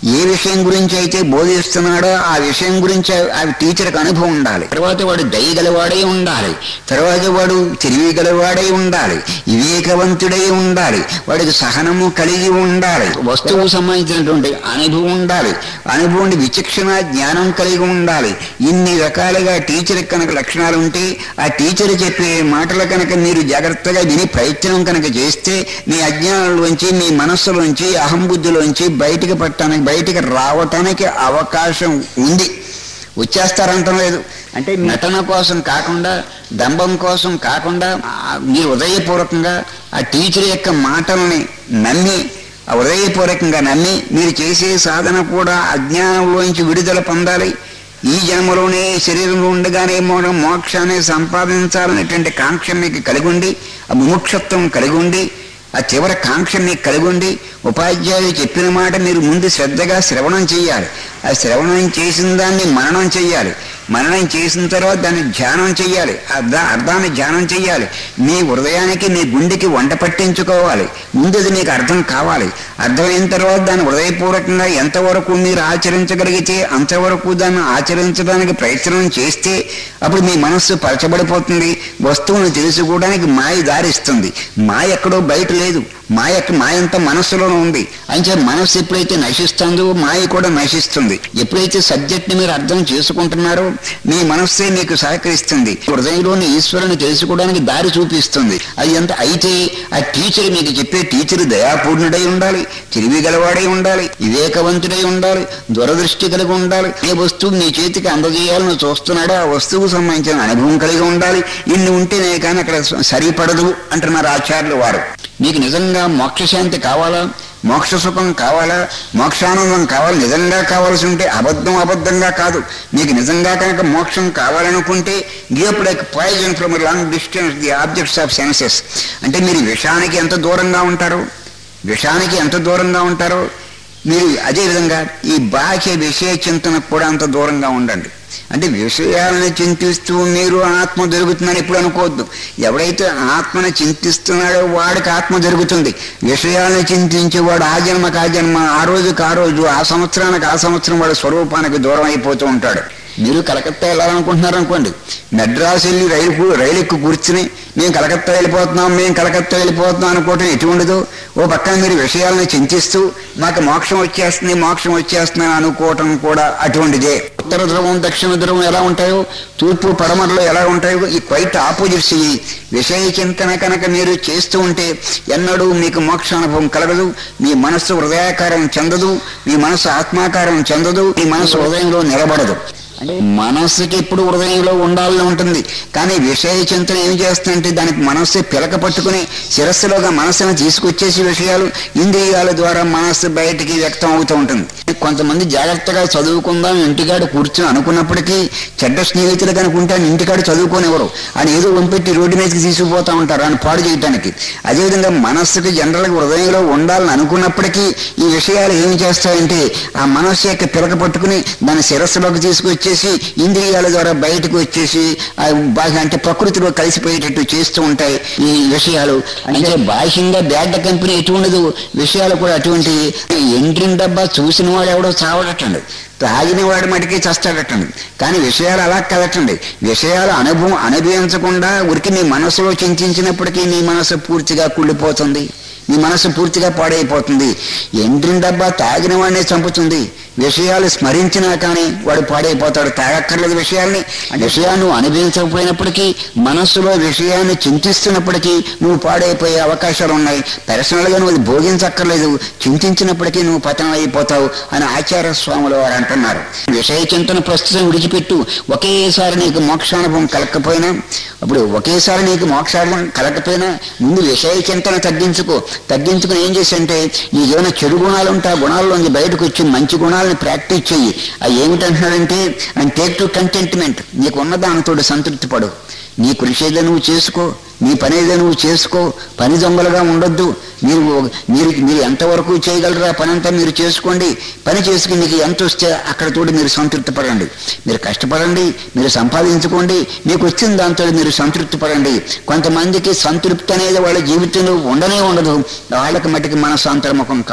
ఏ విషయం గురించి అయితే బోధిస్తున్నాడో ఆ విషయం గురించి ఆ టీచర్కి అనుభవం ఉండాలి తర్వాత వాడు దయగలవాడై ఉండాలి తర్వాత వాడు తెలివి గలవాడై ఉండాలి వివేకవంతుడై ఉండాలి వాడికి సహనము కలిగి ఉండాలి వస్తువు సంబంధించినటువంటి అనుభవం ఉండాలి అనుభవం విచక్షణ జ్ఞానం కలిగి ఉండాలి ఇన్ని రకాలుగా టీచర్ కనుక లక్షణాలు ఉంటే ఆ టీచర్ చెప్పే మాటలు కనుక మీరు జాగ్రత్తగా విని ప్రయత్నం కనుక చేస్తే మీ అజ్ఞానంలోంచి మీ మనస్సులోంచి అహంబుద్ధిలోంచి బయటికి పట్టడానికి బయటికి రావటానికి అవకాశం ఉంది వచ్చేస్తారంటం లేదు అంటే నటన కోసం కాకుండా దంభం కోసం కాకుండా ఆ మీరు ఉదయపూర్వకంగా ఆ టీచర్ యొక్క మాటల్ని నమ్మి ఆ ఉదయపూర్వకంగా నమ్మి మీరు చేసే సాధన కూడా అజ్ఞానంలోంచి విడుదల పొందాలి ఈ జన్మలోనే శరీరంలో ఉండగానే మోక్ష మోక్షాన్ని సంపాదించాలనేటువంటి కాంక్ష మీకు కలిగి ఉండి ఆ ముముక్షత్వం కలిగి ఉండి ఆ తీవ్ర కాంక్ష మీకు కలిగి ఉండి ఉపాధ్యాయులు చెప్పిన మాట మీరు ముందు శ్రద్ధగా శ్రవణం చేయాలి ఆ శ్రవణం చేసిన దాన్ని మననం చేయాలి మననం చేసిన తర్వాత దాన్ని ధ్యానం చేయాలి అర్థ అర్థాన్ని ధ్యానం చేయాలి మీ హృదయానికి మీ గుండెకి వంట పట్టించుకోవాలి ముందు అది మీకు అర్థం కావాలి అర్థమైన తర్వాత దాన్ని హృదయపూర్వకంగా ఎంతవరకు మీరు ఆచరించగలిగితే అంతవరకు దాన్ని ఆచరించడానికి ప్రయత్నం చేస్తే అప్పుడు మీ మనస్సు పరచబడిపోతుంది వస్తువును తెలుసుకోవడానికి మాయ దారిస్తుంది మాయ ఎక్కడో బయట లేదు మాయ మాయంతా మనస్సులోనే ఉంది అంటే మనస్సు ఎప్పుడైతే నశిస్తుందో మాయ కూడా నశిస్తుంది ఎప్పుడైతే సబ్జెక్ట్ ని మీరు అర్థం చేసుకుంటున్నారో మీ మనస్సే మీకు సహకరిస్తుంది హృదయంలోని ఈశ్వరుని తెలుసుకోవడానికి దారి చూపిస్తుంది అది ఎంత అయితే ఆ టీచర్ మీకు చెప్పే టీచర్ దయాపూర్ణుడై ఉండాలి తెలివి గలవాడై ఉండాలి వివేకవంతుడై ఉండాలి దూరదృష్టి కలిగి ఉండాలి ఏ వస్తువు మీ చేతికి అందజేయాలని చూస్తున్నాడో ఆ వస్తువుకు సంబంధించిన అనుభవం కలిగి ఉండాలి ఇన్ని ఉంటేనే కానీ అక్కడ సరిపడదు అంటున్నారు ఆచార్యులు వారు మీకు నిజంగా మోక్షశాంతి కావాలా మోక్ష సుఖం కావాలా మోక్షానందం కావాలి నిజంగా కావాల్సి ఉంటే అబద్ధం అబద్ధంగా కాదు మీకు నిజంగా కనుక మోక్షం కావాలనుకుంటే give like poison from long distance the objects of senses అంటే మీరు విషానికి ఎంత దూరంగా ఉంటారు విషానికి ఎంత దూరంగా ఉంటారో మీరు అదేవిధంగా ఈ బాహ్య విషయ చింతనకు కూడా అంత దూరంగా ఉండండి అంటే విషయాలను చింతిస్తూ మీరు ఆత్మ దొరుకుతుందని ఎప్పుడు అనుకోవద్దు ఎవడైతే ఆత్మను చింతిస్తున్నాడో వాడికి ఆత్మ దొరుకుతుంది విషయాలను చింతించేవాడు ఆ జన్మకు ఆ జన్మ ఆ రోజుకి ఆ రోజు ఆ సంవత్సరానికి ఆ సంవత్సరం వాడు స్వరూపానికి దూరం అయిపోతూ ఉంటాడు మీరు కలకత్తా వెళ్ళాలనుకుంటున్నారు అనుకోండి మెడ్రాస్ వెళ్ళి రైలు రైలు ఎక్కువ కూర్చుని మేము కలకత్తా వెళ్ళిపోతున్నాం మేము కలకత్తా వెళ్ళిపోతున్నాం అనుకోవటం ఎటు ఉండదు ఓ పక్కన మీరు విషయాలను చింతిస్తూ మాకు మోక్షం వచ్చేస్తుంది మోక్షం వచ్చేస్తుంది అని అనుకోవటం కూడా అటువంటిదే ఉత్తర ధ్రువం దక్షిణ ధ్రువం ఎలా ఉంటాయో తూర్పు పడమరలో ఎలా ఉంటాయో ఈ క్వైట్ ఆపోజిట్స్ ఇవి విషయ చింతన కనుక మీరు చేస్తూ ఉంటే ఎన్నడూ మీకు మోక్షానుభవం కలగదు మీ మనస్సు హృదయాకారం చెందదు మీ మనస్సు ఆత్మాకారం చెందదు మీ మనస్సు హృదయంలో నిలబడదు అంటే మనస్సుకి ఎప్పుడు హృదయంలో ఉండాలని ఉంటుంది కానీ విషయ చింతన ఏం చేస్తుందంటే దానికి మనస్సు పిలక పట్టుకుని శిరస్సులోగా మనస్సును తీసుకొచ్చేసి విషయాలు ఇంద్రియాల ద్వారా మనస్సు బయటికి వ్యక్తం అవుతూ ఉంటుంది కొంతమంది జాగ్రత్తగా చదువుకుందాం ఇంటికాడ కూర్చొని అనుకున్నప్పటికీ చెడ్డ స్నేహితులు కనుకుంటే ఇంటికాడ చదువుకోనివ్వరు అని ఏదో వంపెట్టి రోడ్డు మీదకి తీసుకుపోతా ఉంటారు అని పాడు చేయడానికి అదేవిధంగా మనస్సుకి జనరల్గా హృదయంలో ఉండాలని అనుకున్నప్పటికీ ఈ విషయాలు ఏం చేస్తాయంటే ఆ మనస్సు యొక్క పిలక పట్టుకుని దాని శిరస్సులోకి తీసుకొచ్చేసి ఇంద్రియాల ద్వారా బయటకు వచ్చేసి ఆ బాగా అంటే ప్రకృతిలో కలిసిపోయేటట్టు చేస్తూ ఉంటాయి ఈ విషయాలు అంటే బాహ్యంగా బ్యాడ్ కంపెనీ ఎటు ఉండదు విషయాలు కూడా అటువంటి ఎంట్రిన్ డబ్బా చూసిన వాడు ఎవడో చావడటండి తాగిన వాడి మటుకే చస్తాడటండి కానీ విషయాలు అలా కదటండి విషయాలు అనుభవం అనుభవించకుండా ఉరికి మీ మనసులో చింతించినప్పటికీ మీ మనసు పూర్తిగా కుళ్ళిపోతుంది మీ మనసు పూర్తిగా పాడైపోతుంది ఎండ్రిన్ డబ్బా తాగిన వాడినే చంపుతుంది విషయాలు స్మరించినా కానీ వాడు పాడైపోతాడు తాగక్కర్లేదు విషయాల్ని ఆ విషయాన్ని నువ్వు అనుభవించకపోయినప్పటికీ మనస్సులో విషయాన్ని చింతిస్తున్నప్పటికీ నువ్వు పాడైపోయే అవకాశాలు ఉన్నాయి పర్సనల్గా నువ్వు అది భోగించక్కర్లేదు చింతించినప్పటికీ నువ్వు పతనం అయిపోతావు అని ఆచార్య స్వాములు వారు అంటున్నారు విషయ చింతన ప్రస్తుతం విడిచిపెట్టు ఒకేసారి నీకు మోక్షానుభవం కలగకపోయినా అప్పుడు ఒకేసారి నీకు మోక్షానుభవం కలగకపోయినా ముందు విషయ చింతన తగ్గించుకో తగ్గించుకుని ఏం చేసి అంటే నీకు ఏమైనా చెడు గుణాలు ఉంటే ఆ గుణాల్లోంచి బయటకు వచ్చి మంచి గుణాలను ప్రాక్టీస్ చెయ్యి అవి ఏమిటంటున్నాడంటే అండ్ టేక్ టు కంటెంట్మెంట్ నీకు ఉన్న దానితో సంతృప్తి పడు నీ కృషి ఏదో నువ్వు చేసుకో నీ పని ఏదో నువ్వు చేసుకో పని దొంగలుగా ఉండొద్దు మీరు మీరు మీరు ఎంతవరకు చేయగలరా పని అంతా మీరు చేసుకోండి పని చేసుకుని మీకు ఎంత వస్తే అక్కడ తోటి మీరు సంతృప్తి పడండి మీరు కష్టపడండి మీరు సంపాదించుకోండి మీకు వచ్చిన దాంతో మీరు సంతృప్తి పడండి కొంతమందికి సంతృప్తి అనేది వాళ్ళ జీవితంలో ఉండనే ఉండదు వాళ్ళకి మటుకి మనసు అంతర్ముఖం కాదు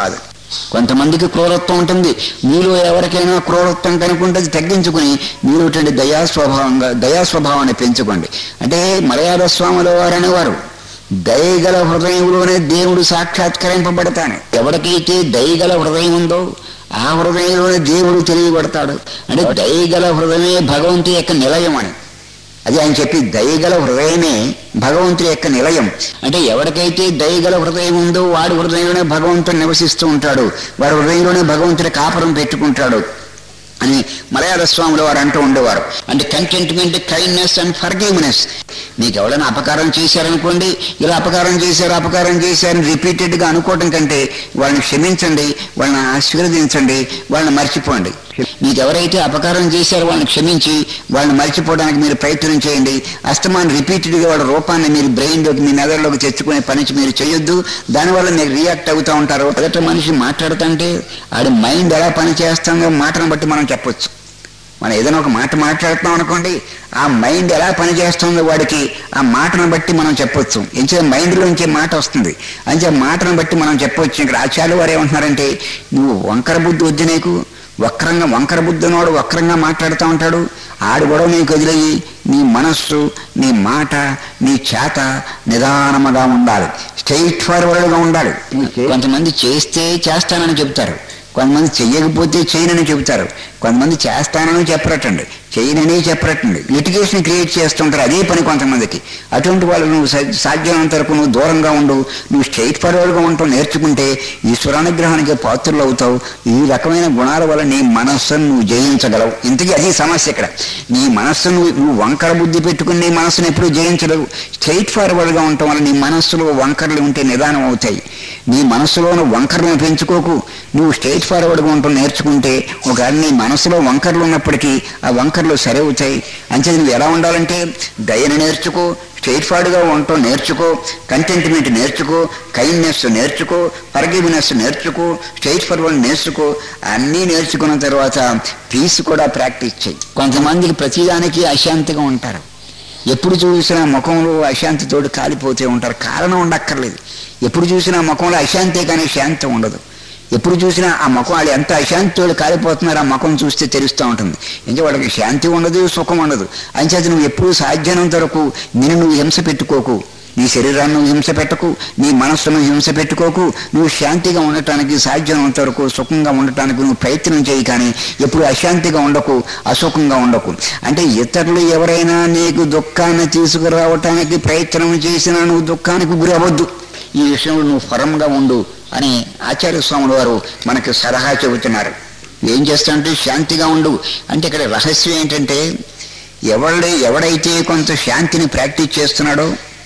కొంతమందికి క్రూరత్వం ఉంటుంది మీలో ఎవరికైనా క్రూరత్వం కనుకుంటే అది తగ్గించుకుని మీలో ఉండే దయా స్వభావంగా దయా స్వభావాన్ని పెంచుకోండి అంటే మలయాళ స్వాముల వారు అనేవారు దయగల హృదయంలోనే దేవుడు సాక్షాత్కరింపబడతాను ఎవరికైతే దయగల హృదయం ఉందో ఆ హృదయంలోనే దేవుడు తెలియబడతాడు అంటే దయగల హృదయమే భగవంతుని యొక్క నిలయం అని అది ఆయన చెప్పి దయగల హృదయమే భగవంతుడి యొక్క నిలయం అంటే ఎవరికైతే దయగల హృదయం ఉందో వాడి హృదయంలోనే భగవంతుడు నివసిస్తూ ఉంటాడు వాడి హృదయంలోనే భగవంతుడి కాపురం పెట్టుకుంటాడు అని మలయాళ స్వాములు వారు అంటూ ఉండేవారు అంటే కంటెంట్మెంట్ కైండ్నెస్ అండ్ ఫర్గివ్నెస్ మీకు ఎవరైనా అపకారం చేశారనుకోండి ఇలా అపకారం చేశారు అపకారం చేశారని రిపీటెడ్గా అనుకోవటం కంటే వాళ్ళని క్షమించండి వాళ్ళని ఆశీర్వదించండి వాళ్ళని మర్చిపోండి మీకు ఎవరైతే అపకారం చేశారో వాళ్ళని క్షమించి వాళ్ళని మర్చిపోవడానికి మీరు ప్రయత్నం చేయండి అస్తమాన్ రిపీటెడ్గా వాళ్ళ రూపాన్ని మీరు బ్రెయిన్లోకి మీ మెదడులోకి తెచ్చుకునే పని మీరు చేయొద్దు దానివల్ల మీరు రియాక్ట్ అవుతూ ఉంటారు ఎదుట మనిషి మాట్లాడుతుంటే ఆడి మైండ్ ఎలా పని చేస్తుందో మాటను బట్టి మనం చెప్పొచ్చు మనం ఏదైనా ఒక మాట మాట్లాడుతున్నాం అనుకోండి ఆ మైండ్ ఎలా పనిచేస్తుందో వాడికి ఆ మాటను బట్టి మనం చెప్పొచ్చు ఎంచే మైండ్లోంచి మాట వస్తుంది అంచే మాటను బట్టి మనం చెప్పొచ్చు ఇక్కడ ఆచార్య వారు ఏమంటున్నారంటే నువ్వు వంకర బుద్ధి వద్దు నీకు వక్రంగా వంకర బుద్ధినోడు వక్రంగా మాట్లాడుతూ ఉంటాడు ఆడు కూడా నీకు వదిలేయి నీ మనస్సు నీ మాట నీ చేత నిదానముగా ఉండాలి స్ట్రైట్ ఫార్వర్డ్గా ఉండాలి కొంతమంది చేస్తే చేస్తానని చెప్తారు కొంతమంది చెయ్యకపోతే చేయనని చెబుతారు కొంతమంది చేస్తానని చెప్పరటండి చేయనని చెప్పరటండి లిటిగేషన్ క్రియేట్ చేస్తుంటారు అదే పని కొంతమందికి అటువంటి వాళ్ళు నువ్వు సా- సాధ్యమైనంత వరకు నువ్వు దూరంగా ఉండు నువ్వు స్ట్రైట్ ఫార్వర్డ్గా ఉంటావు నేర్చుకుంటే ఈశ్వరానుగ్రహానికి పాత్రలు అవుతావు ఈ రకమైన గుణాల వల్ల నీ మనస్సును నువ్వు జయించగలవు ఇంతకీ అది సమస్య ఇక్కడ నీ మనస్సును నువ్వు- నువ్వు వంకర బుద్ధి పెట్టుకుని నీ మనస్సును ఎప్పుడూ జయించలేవు స్ట్రైట్ ఫార్వర్డ్గా ఉండటం వల్ల నీ మనస్సులో వంకరలు ఉంటే నిదానం అవుతాయి నీ మనస్సులోని వంకరలను పెంచుకోకు నువ్వు స్ట్రైట్ ఫార్వర్డ్గా ఉండటం నేర్చుకుంటే ఒకవేళ నీ మనసులో వంకరలు ఉన్నప్పటికీ ఆ వంకరలు సరి అవుతాయి అంచేది నువ్వు ఎలా ఉండాలంటే దయను నేర్చుకో స్ట్రైట్ ఫార్వర్డ్గా ఉండటం నేర్చుకో కంటెంట్మెంట్ నేర్చుకో కైండ్నెస్ నేర్చుకో ఫర్గివ్నెస్ నేర్చుకో స్ట్రైట్ ఫార్వర్డ్ నేర్చుకో అన్నీ నేర్చుకున్న తర్వాత పీస్ కూడా ప్రాక్టీస్ చేయి కొంతమందికి ప్రతిదానికి అశాంతిగా ఉంటారు ఎప్పుడు చూసినా ముఖంలో అశాంతితోటి కాలిపోతూ ఉంటారు కారణం ఉండక్కర్లేదు ఎప్పుడు చూసినా ముఖంలో అశాంతే కానీ శాంతి ఉండదు ఎప్పుడు చూసినా ఆ ముఖం వాళ్ళు ఎంత అశాంతితో కాలిపోతున్నారో ఆ ముఖం చూస్తే తెలుస్తూ ఉంటుంది ఇంకా వాళ్ళకి శాంతి ఉండదు సుఖం ఉండదు అంచేత నువ్వు ఎప్పుడు సాధ్యమైనంత వరకు నేను నువ్వు హింస పెట్టుకోకు నీ శరీరాన్ని నువ్వు హింస పెట్టకు నీ మనస్సును హింస పెట్టుకోకు నువ్వు శాంతిగా ఉండటానికి సాధ్యమైనంత వరకు సుఖంగా ఉండటానికి నువ్వు ప్రయత్నం చేయి కానీ ఎప్పుడు అశాంతిగా ఉండకు అసుఖంగా ఉండకు అంటే ఇతరులు ఎవరైనా నీకు దుఃఖాన్ని తీసుకురావటానికి ప్రయత్నం చేసినా నువ్వు దుఃఖానికి గురి అవ్వద్దు ఈ విషయంలో నువ్వు ఫరంగా ఉండు అని ఆచార్య స్వాముల వారు మనకు సలహా చెబుతున్నారు ఏం చేస్తానంటే శాంతిగా ఉండు అంటే ఇక్కడ రహస్యం ఏంటంటే ఎవడే ఎవడైతే కొంత శాంతిని ప్రాక్టీస్ చేస్తున్నాడో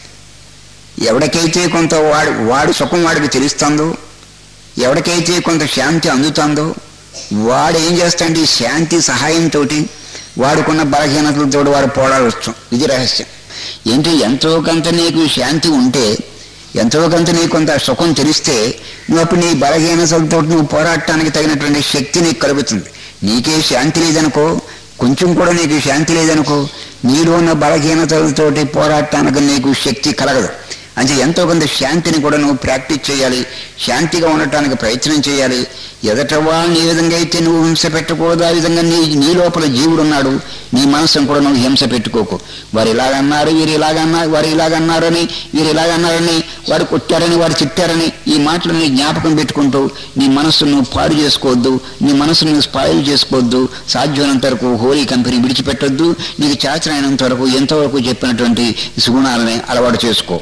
ఎవడికైతే కొంత వాడు వాడు సుఖం వాడికి తెలుస్తుందో ఎవరికైతే కొంత శాంతి అందుతుందో వాడు ఏం చేస్తాడంటే ఈ శాంతి సహాయంతో వాడుకున్న బలహీనతలతో వాడు పోరాడవచ్చు ఇది రహస్యం ఏంటి ఎంతో కొంత నీకు శాంతి ఉంటే ఎంతో కొంత నీకు కొంత సుఖం తెలిస్తే నువ్వు అప్పుడు నీ బలహీనతలతో నువ్వు పోరాడటానికి తగినటువంటి శక్తి నీకు కలుగుతుంది నీకే శాంతి లేదనుకో కొంచెం కూడా నీకు శాంతి లేదనుకో నీలో ఉన్న బలహీనతలతోటి పోరాడటానికి నీకు శక్తి కలగదు అంటే ఎంతో కొంత శాంతిని కూడా నువ్వు ప్రాక్టీస్ చేయాలి శాంతిగా ఉండటానికి ప్రయత్నం చేయాలి ఎదట వాళ్ళని ఏ విధంగా అయితే నువ్వు హింస పెట్టకూడదు ఆ విధంగా నీ నీ లోపల జీవుడు ఉన్నాడు నీ మనసును కూడా నువ్వు హింస పెట్టుకోకు వారు ఇలాగన్నారు వీరు ఇలాగన్నారు వారు ఇలాగన్నారని వీరు ఇలాగన్నారని వారు కొట్టారని వారు తిట్టారని ఈ మాటలు నీ జ్ఞాపకం పెట్టుకుంటూ నీ మనస్సును నువ్వు పాడు చేసుకోవద్దు నీ మనసును నువ్వు స్పాయిల్ చేసుకోవద్దు సాధ్యమైనంత వరకు హోలీ కంపెనీ విడిచిపెట్టొద్దు నీకు చాచనైనంత వరకు ఎంతవరకు చెప్పినటువంటి సుగుణాలని అలవాటు చేసుకో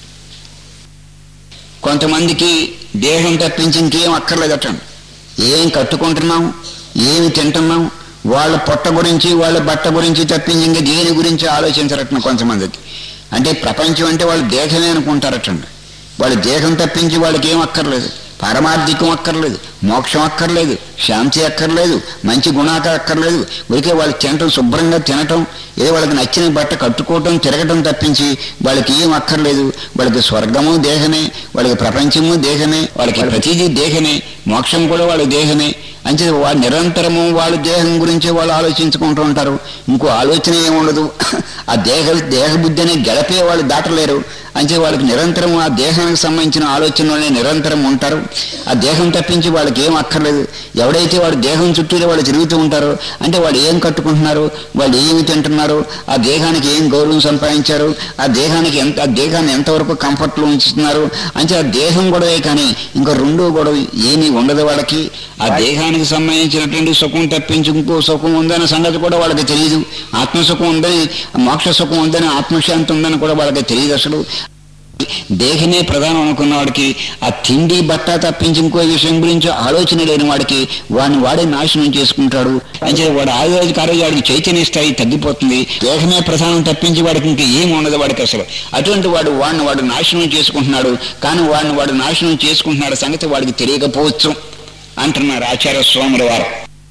కొంతమందికి దేహం తప్పించి ఇంకేం అక్కర్లేదట ఏం కట్టుకుంటున్నాం ఏమి తింటున్నాం వాళ్ళ పొట్ట గురించి వాళ్ళ బట్ట గురించి తప్పించి ఇంకా దేని గురించి ఆలోచించరట కొంతమందికి అంటే ప్రపంచం అంటే వాళ్ళు దేహమే అనుకుంటారటండి వాళ్ళ దేహం తప్పించి వాళ్ళకి ఏం అక్కర్లేదు పారమార్థికం అక్కర్లేదు మోక్షం అక్కర్లేదు శాంతి అక్కర్లేదు మంచి గుణాక అక్కర్లేదు ఊరికే వాళ్ళు తినటం శుభ్రంగా తినటం ఏదో వాళ్ళకి నచ్చిన బట్ట కట్టుకోవటం తిరగటం తప్పించి వాళ్ళకి ఏం అక్కర్లేదు వాళ్ళకి స్వర్గము దేహమే వాళ్ళకి ప్రపంచము దేహమే వాళ్ళకి ప్రతిదీ దేహమే మోక్షం కూడా వాళ్ళ దేహమే అంటే వాళ్ళు నిరంతరము వాళ్ళ దేహం గురించి వాళ్ళు ఆలోచించుకుంటూ ఉంటారు ఇంకో ఆలోచన ఏముండదు ఆ దేహ దేహ బుద్ధి అనే గడపే వాళ్ళు దాటలేరు అంటే వాళ్ళకి నిరంతరం ఆ దేహానికి సంబంధించిన ఆలోచనలోనే నిరంతరం ఉంటారు ఆ దేహం తప్పించి వాళ్ళకి ఏం అక్కర్లేదు ఎవడైతే వాడు దేహం చుట్టూరే వాళ్ళు తిరుగుతూ ఉంటారో అంటే వాళ్ళు ఏం కట్టుకుంటున్నారు వాళ్ళు ఏమి తింటున్నారు ఆ దేహానికి ఏం గౌరవం సంపాదించారు ఆ దేహానికి ఎంత ఆ దేహాన్ని ఎంతవరకు కంఫర్ట్లో ఉంచుతున్నారు అంటే ఆ దేహం గొడవే కానీ ఇంకా రెండో గొడవ ఏమీ ఉండదు వాళ్ళకి ఆ దేహానికి సంబంధించినటువంటి సుఖం తప్పించి ఇంకో సుఖం ఉందన్న సంగతి కూడా వాళ్ళకి తెలియదు ఆత్మసుఖం ఉందని మోక్ష సుఖం ఉందని ఆత్మశాంతి ఉందని కూడా వాళ్ళకి తెలియదు అసలు దేహమే ప్రధానం అనుకున్న వాడికి ఆ తిండి బట్ట తప్పించి ఇంకో విషయం గురించి ఆలోచన లేని వాడికి వాడిని వాడే నాశనం చేసుకుంటాడు అంటే వాడు ఆరోగ్య ఆరోగ్య వాడికి చైతన్య స్థాయి తగ్గిపోతుంది దేహమే ప్రధానం తప్పించి వాడికి ఇంకా ఏం ఉండదు వాడికి అసలు అటువంటి వాడు వాడిని వాడు నాశనం చేసుకుంటున్నాడు కానీ వాడిని వాడు నాశనం చేసుకుంటున్నాడు సంగతి వాడికి తెలియకపోవచ్చు అంటున్నారు ఆచార్య స్వాముల వారు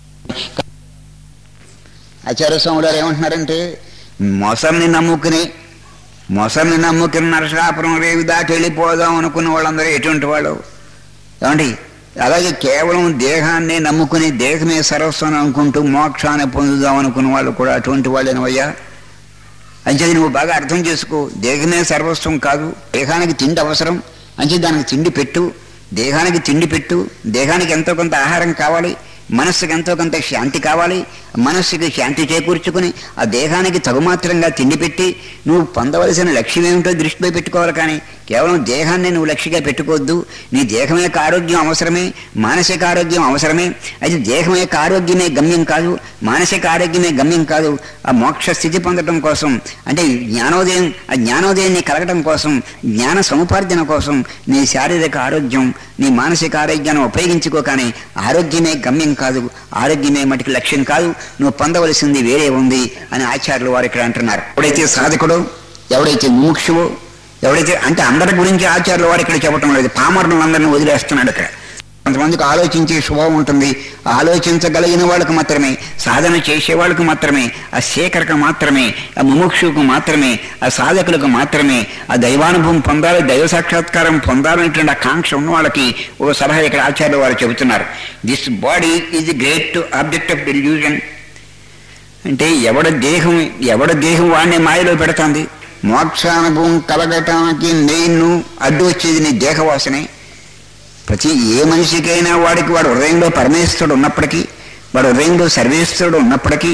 ఆచార్య స్వాములు వారు ఏమంటున్నారంటే మొసల్ని నమ్ముకుని మొసల్ని నమ్ముకుని నరసాపురం రేవి దాటి వెళ్ళిపోదాం అనుకున్న వాళ్ళందరూ ఎటువంటి వాళ్ళు ఏమండి అలాగే కేవలం దేహాన్ని నమ్ముకుని దేహమే సర్వస్వం అనుకుంటూ మోక్షాన్ని పొందుదాం అనుకున్న వాళ్ళు కూడా అటువంటి వాళ్ళేనవయ్యా అంచేది నువ్వు బాగా అర్థం చేసుకో దేహమే సర్వస్వం కాదు దేహానికి తిండి అవసరం అంచే దానికి తిండి పెట్టు దేహానికి తిండి పెట్టు దేహానికి ఎంతో కొంత ఆహారం కావాలి మనస్సుకి ఎంతో కొంత శాంతి కావాలి మనస్సుకి శాంతి చేకూర్చుకుని ఆ దేహానికి తగుమాత్రంగా తిండి పెట్టి నువ్వు పొందవలసిన లక్ష్యం ఏమిటో దృష్టిలో పెట్టుకోవాలి కానీ కేవలం దేహాన్ని నువ్వు లక్ష్యంగా పెట్టుకోవద్దు నీ దేహం యొక్క ఆరోగ్యం అవసరమే మానసిక ఆరోగ్యం అవసరమే అయితే దేహం యొక్క ఆరోగ్యమే గమ్యం కాదు మానసిక ఆరోగ్యమే గమ్యం కాదు ఆ మోక్ష స్థితి పొందడం కోసం అంటే జ్ఞానోదయం ఆ జ్ఞానోదయాన్ని కలగడం కోసం జ్ఞాన సముపార్జన కోసం నీ శారీరక ఆరోగ్యం నీ మానసిక ఆరోగ్యాన్ని ఉపయోగించుకో కానీ ఆరోగ్యమే గమ్యం కాదు ఆరోగ్యమే మటుకు లక్ష్యం కాదు నువ్వు పొందవలసింది వేరే ఉంది అని ఆచార్యులు వారు ఇక్కడ అంటున్నారు ఎవడైతే సాధకుడు ఎవడైతే ముముక్షువో ఎవడైతే అంటే అందరి గురించి ఆచార్యులు వారు ఇక్కడ చెప్పటం లేదు పామరులందరినీ వదిలేస్తున్నాడు ఇక్కడ కొంతమందికి ఆలోచించే స్వభావం ఉంటుంది ఆలోచించగలిగిన వాళ్ళకు మాత్రమే సాధన చేసే వాళ్ళకు మాత్రమే ఆ శేఖరకు మాత్రమే ఆ ముముక్షుకు మాత్రమే ఆ సాధకులకు మాత్రమే ఆ దైవానుభవం పొందాలి దైవ సాక్షాత్కారం పొందాలనేటువంటి ఆ కాంక్ష ఉన్న వాళ్ళకి ఓ సలహా ఇక్కడ ఆచార్యులు వారు చెబుతున్నారు this body is great object of delusion అంటే ఎవడ దేహం ఎవడ దేహం వాడిని మాయలో పెడుతుంది మోక్షానుభవం కలగటానికి నేను అడ్డు వచ్చేది నీ దేహవాసనే ప్రతి ఏ మనిషికైనా వాడికి వాడు హృదయంలో పరమేశ్వరుడు ఉన్నప్పటికీ వాడు హృదయంలో సర్వేశ్వరుడు ఉన్నప్పటికీ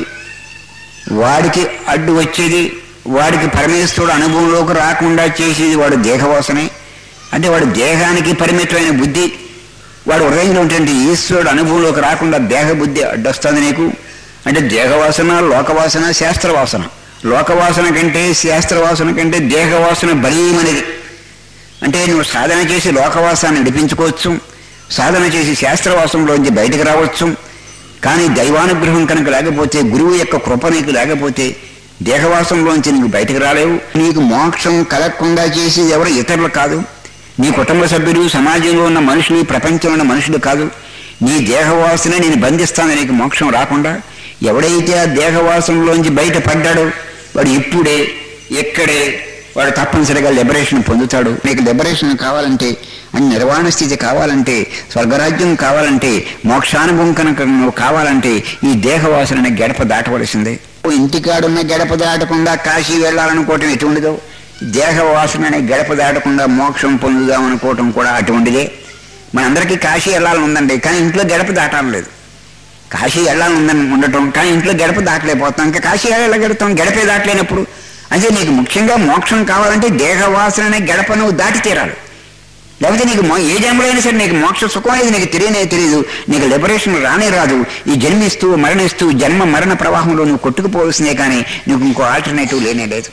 వాడికి అడ్డు వచ్చేది వాడికి పరమేశ్వరుడు అనుభవంలోకి రాకుండా చేసేది వాడు దేహవాసనే అంటే వాడు దేహానికి పరిమితమైన బుద్ధి వాడు హృదయంలో ఉంటే ఈశ్వరుడు అనుభవంలోకి రాకుండా దేహ బుద్ధి అడ్డొస్తుంది నీకు అంటే దేహవాసన లోకవాసన శాస్త్రవాసన లోకవాసన కంటే శాస్త్రవాసన కంటే దేహవాసన బలీయమనేది అంటే నువ్వు సాధన చేసి లోకవాసాన్ని నడిపించుకోవచ్చు సాధన చేసి శాస్త్రవాసంలోంచి బయటకు రావచ్చు కానీ దైవానుగ్రహం కనుక లేకపోతే గురువు యొక్క కృప నీకు లేకపోతే దేహవాసంలోంచి నీకు బయటకు రాలేవు నీకు మోక్షం కలగకుండా చేసేది ఎవరు ఇతరులు కాదు నీ కుటుంబ సభ్యులు సమాజంలో ఉన్న మనుషులు ప్రపంచంలో ఉన్న మనుషులు కాదు నీ దేహవాసన నేను బంధిస్తాను నీకు మోక్షం రాకుండా ఎవడైతే ఆ దేహవాసంలోంచి బయటపడ్డాడో వాడు ఇప్పుడే ఎక్కడే వాడు తప్పనిసరిగా లిబరేషన్ పొందుతాడు నీకు లిబరేషన్ కావాలంటే అని నిర్వాణ స్థితి కావాలంటే స్వర్గరాజ్యం కావాలంటే మోక్షానుభవం కనుక నువ్వు కావాలంటే ఈ దేహవాసనని గడప దాటవలసిందే ఇంటికాడున్న గడప దాటకుండా కాశీ వెళ్ళాలనుకోవటం ఎటువంటిదో దేహవాసన అనే గడప దాటకుండా మోక్షం పొందుదాం అనుకోవటం కూడా అటువంటిదే మనందరికీ కాశీ వెళ్ళాలని ఉందండి కానీ ఇంట్లో గడప దాటాలని లేదు కాశీ వెళ్ళాలని ఉందని ఉండటం కానీ ఇంట్లో గడప దాటలేకపోతాం ఇంకా కాశీ ఎలా గడుతాం గడపే దాటలేనప్పుడు అంటే నీకు ముఖ్యంగా మోక్షం కావాలంటే దేహవాసన అనే గడప నువ్వు దాటి తీరాలి లేకపోతే నీకు మో- ఏ జన్మలో అయినా సరే నీకు మోక్ష సుఖం అనేది నీకు తెలియనే తెలియదు నీకు లిబరేషన్ రానే రాదు ఈ జన్మిస్తూ మరణిస్తూ జన్మ మరణ ప్రవాహంలో నువ్వు కొట్టుకుపోవలసిందే కానీ నీకు ఇంకో ఆల్టర్నేటివ్ లేనే లేదు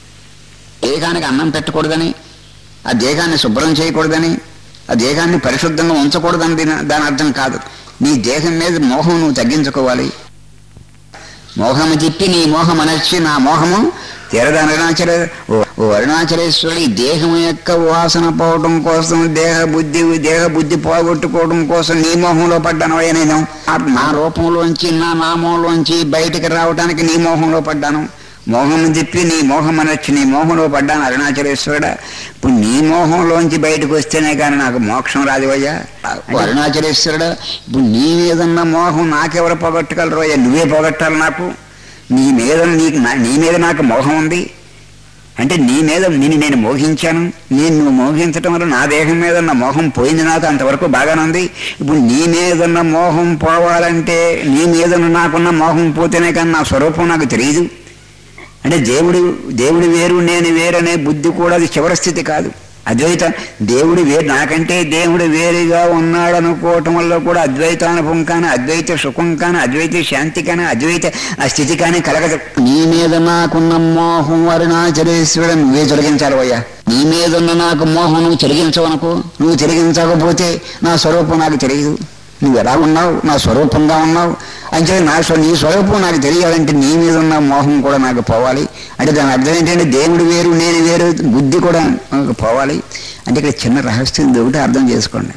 దేహానికి అన్నం పెట్టకూడదని ఆ దేహాన్ని శుభ్రం చేయకూడదని ఆ దేహాన్ని పరిశుద్ధంగా ఉంచకూడదని దీని- దాని అర్థం కాదు నీ దేహం మీద మోహం నువ్వు తగ్గించుకోవాలి మోహము చెప్పి నీ మోహం అనర్చి నా మోహము తీరదా అరుణాచల ఓ- ఓ అరుణాచలేశ్వరుడు ఈ దేహం యొక్క వాసన పోవడం కోసం దేహ బుద్ధి దేహ బుద్ధి పోగొట్టుకోవడం కోసం నీ మోహంలో పడ్డాను అయ్యా నేను ఆ- నా రూపంలోంచి నా నామంలోంచి బయటికి రావడానికి నీ మోహంలో పడ్డాను మోహం చెప్పి నీ మోహం అనొచ్చు నీ మోహంలో పడ్డాను అరుణాచలేశ్వరుడా ఇప్పుడు నీ మోహంలోంచి బయటకు వస్తేనే కానీ నాకు మోక్షం రాదువయ్యా ఓ అరుణాచలేశ్వరుడా ఇప్పుడు నీ మీదన్న మోహం నాకెవరు పోగొట్టగలరు అయ్యా నువ్వే పోగొట్టాలి నాకు నీ మీద నీకు నా- నీ మీద నాకు మోహం ఉంది అంటే నీ మీద నిన్ను నేను మోహించాను నేను నువ్వు మోహించటం వల్ల నా దేహం మీద ఉన్న మోహం పోయింది నాకు అంతవరకు బాగానే ఉంది ఇప్పుడు నీ మీద ఉన్న మోహం పోవాలంటే నీ మీద నాకున్న మోహం పోతేనే కానీ నా స్వరూపం నాకు తెలియదు అంటే దేవుడు దేవుడు వేరు నేను వేరనే బుద్ధి కూడా అది చివరి స్థితి కాదు అద్వైత దేవుడు వేరు నాకంటే దేవుడు వేరుగా ఉన్నాడు అనుకోవటం వల్ల కూడా అద్వైతానుభవం కానీ అద్వైత సుఖం కానీ అద్వైత శాంతి కానీ అద్వైత ఆ స్థితి కానీ కలగదు నీ మీద నాకున్న మోహం అరుణాచలేశ్వరుడు నువ్వే తొలగించాలి అయ్యా నీ మీద ఉన్న నాకు మోహం నువ్వు తొలగించవనుకో నువ్వు తొలగించకపోతే నా స్వరూపం నాకు తెలియదు నువ్వు ఎలా ఉన్నావు నా స్వరూపంగా ఉన్నావు అంటే నా స్వ- నీ స్వరూపం నాకు తెలియాలంటే నీ మీద ఉన్న మోహం కూడా నాకు పోవాలి అంటే దాని అర్థం ఏంటంటే దేవుడు వేరు నేను వేరు బుద్ధి కూడా నాకు పోవాలి అంటే ఇక్కడ చిన్న రహస్యం ఇది ఒకటి అర్థం చేసుకోండి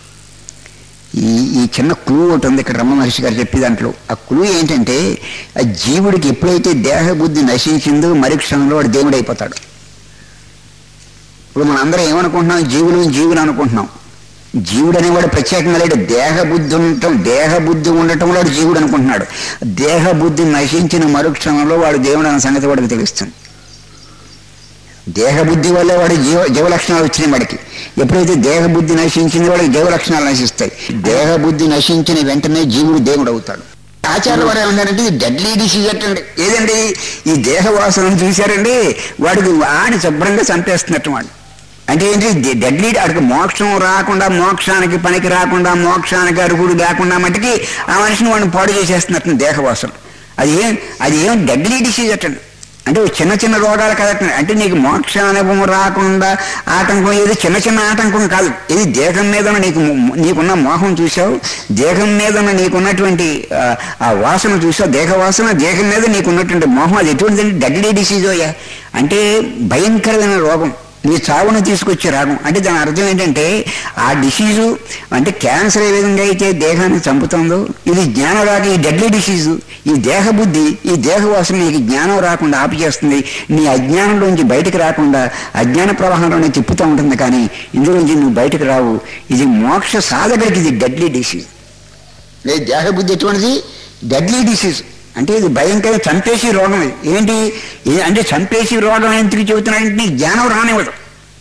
ఈ ఈ చిన్న క్లూ ఒకటి ఉంది ఇక్కడ రమణ మహర్షి గారు చెప్పే దాంట్లో ఆ క్లూ ఏంటంటే ఆ జీవుడికి ఎప్పుడైతే దేహ బుద్ధి నశించిందో మరి క్షణంలో వాడు దేవుడు అయిపోతాడు ఇప్పుడు మనం అందరం ఏమనుకుంటున్నాం జీవులు జీవులు అనుకుంటున్నాం జీవుడు అనేవాడు ప్రత్యేకంగా లేడు దేహ బుద్ధి ఉండటం దేహ బుద్ధి ఉండటం వాడు జీవుడు అనుకుంటున్నాడు దేహ బుద్ధి నశించిన మరుక్షణంలో వాడు దేవుడు అన్న సంగతి వాడికి తెలుస్తుంది దేహ బుద్ధి వల్ల వాడు జీవ జీవ లక్షణాలు వచ్చినాయి వాడికి ఎప్పుడైతే దేహ బుద్ధి నశించింది వాడికి జీవ లక్షణాలు నశిస్తాయి దేహ బుద్ధి నశించిన వెంటనే జీవుడు దేవుడు అవుతాడు ఆచార్య వారు ఏమన్నారంటే ఇది డెడ్లీ డిసీజ్ అంటే ఏదండి ఈ దేహ వాసనను చూశారండి వాడికి ఆని శుభ్రంగా చంపేస్తున్నట్టు వాడు అంటే ఏంటి డె- డెడ్లీ అడికి మోక్షం రాకుండా మోక్షానికి పనికి రాకుండా మోక్షానికి అరుగుడు లేకుండా మటుకి ఆ మనిషిని వాడిని పాడు చేసేస్తున్నట్టు దేహవాసన అది ఏం అది ఏం డెడ్లీ డిసీజ్ అట్టండి అంటే ఓ చిన్న చిన్న రోగాలు కదటండి అంటే నీకు మోక్ష అనుభవం రాకుండా ఆటంకం ఏది చిన్న చిన్న ఆటంకం కాదు ఇది దేహం మీద నీకు ము- నీకున్న మోహం చూసావు దేహం మీద నీకున్నటువంటి ఆ, ఆ వాసన చూసావు దేహ వాసన దేహం మీద నీకున్నటువంటి మోహం అది ఎటువంటిదంటే డెడ్లీ డిసీజ్ అయ్యా అంటే భయంకరమైన రోగం నీ చావును తీసుకొచ్చే రాగం అంటే దాని అర్థం ఏంటంటే ఆ డిసీజు అంటే క్యాన్సర్ ఏ విధంగా అయితే దేహాన్ని చంపుతుందో ఇది జ్ఞానం రాక ఈ డెడ్లీ డిసీజు ఈ దేహ బుద్ధి ఈ దేహ వాసన నీకు జ్ఞానం రాకుండా ఆపి చేస్తుంది నీ అజ్ఞానంలోంచి బయటకు రాకుండా అజ్ఞాన ప్రవాహంలోనే తిప్పుతూ ఉంటుంది కానీ ఇందులోంచి నువ్వు బయటకు రావు ఇది మోక్ష సాధకుడికి ఇది డెడ్లీ డిసీజ్ లేదు దేహ బుద్ధి ఎటువంటిది డెడ్లీ డిసీజ్ అంటే ఇది భయంకర చంపేసి రోగం ఇది ఏంటి ఇది అంటే చంపేసి రోగం ఎందుకు చెబుతున్నాడంటే నీకు జ్ఞానం రానివ్వదు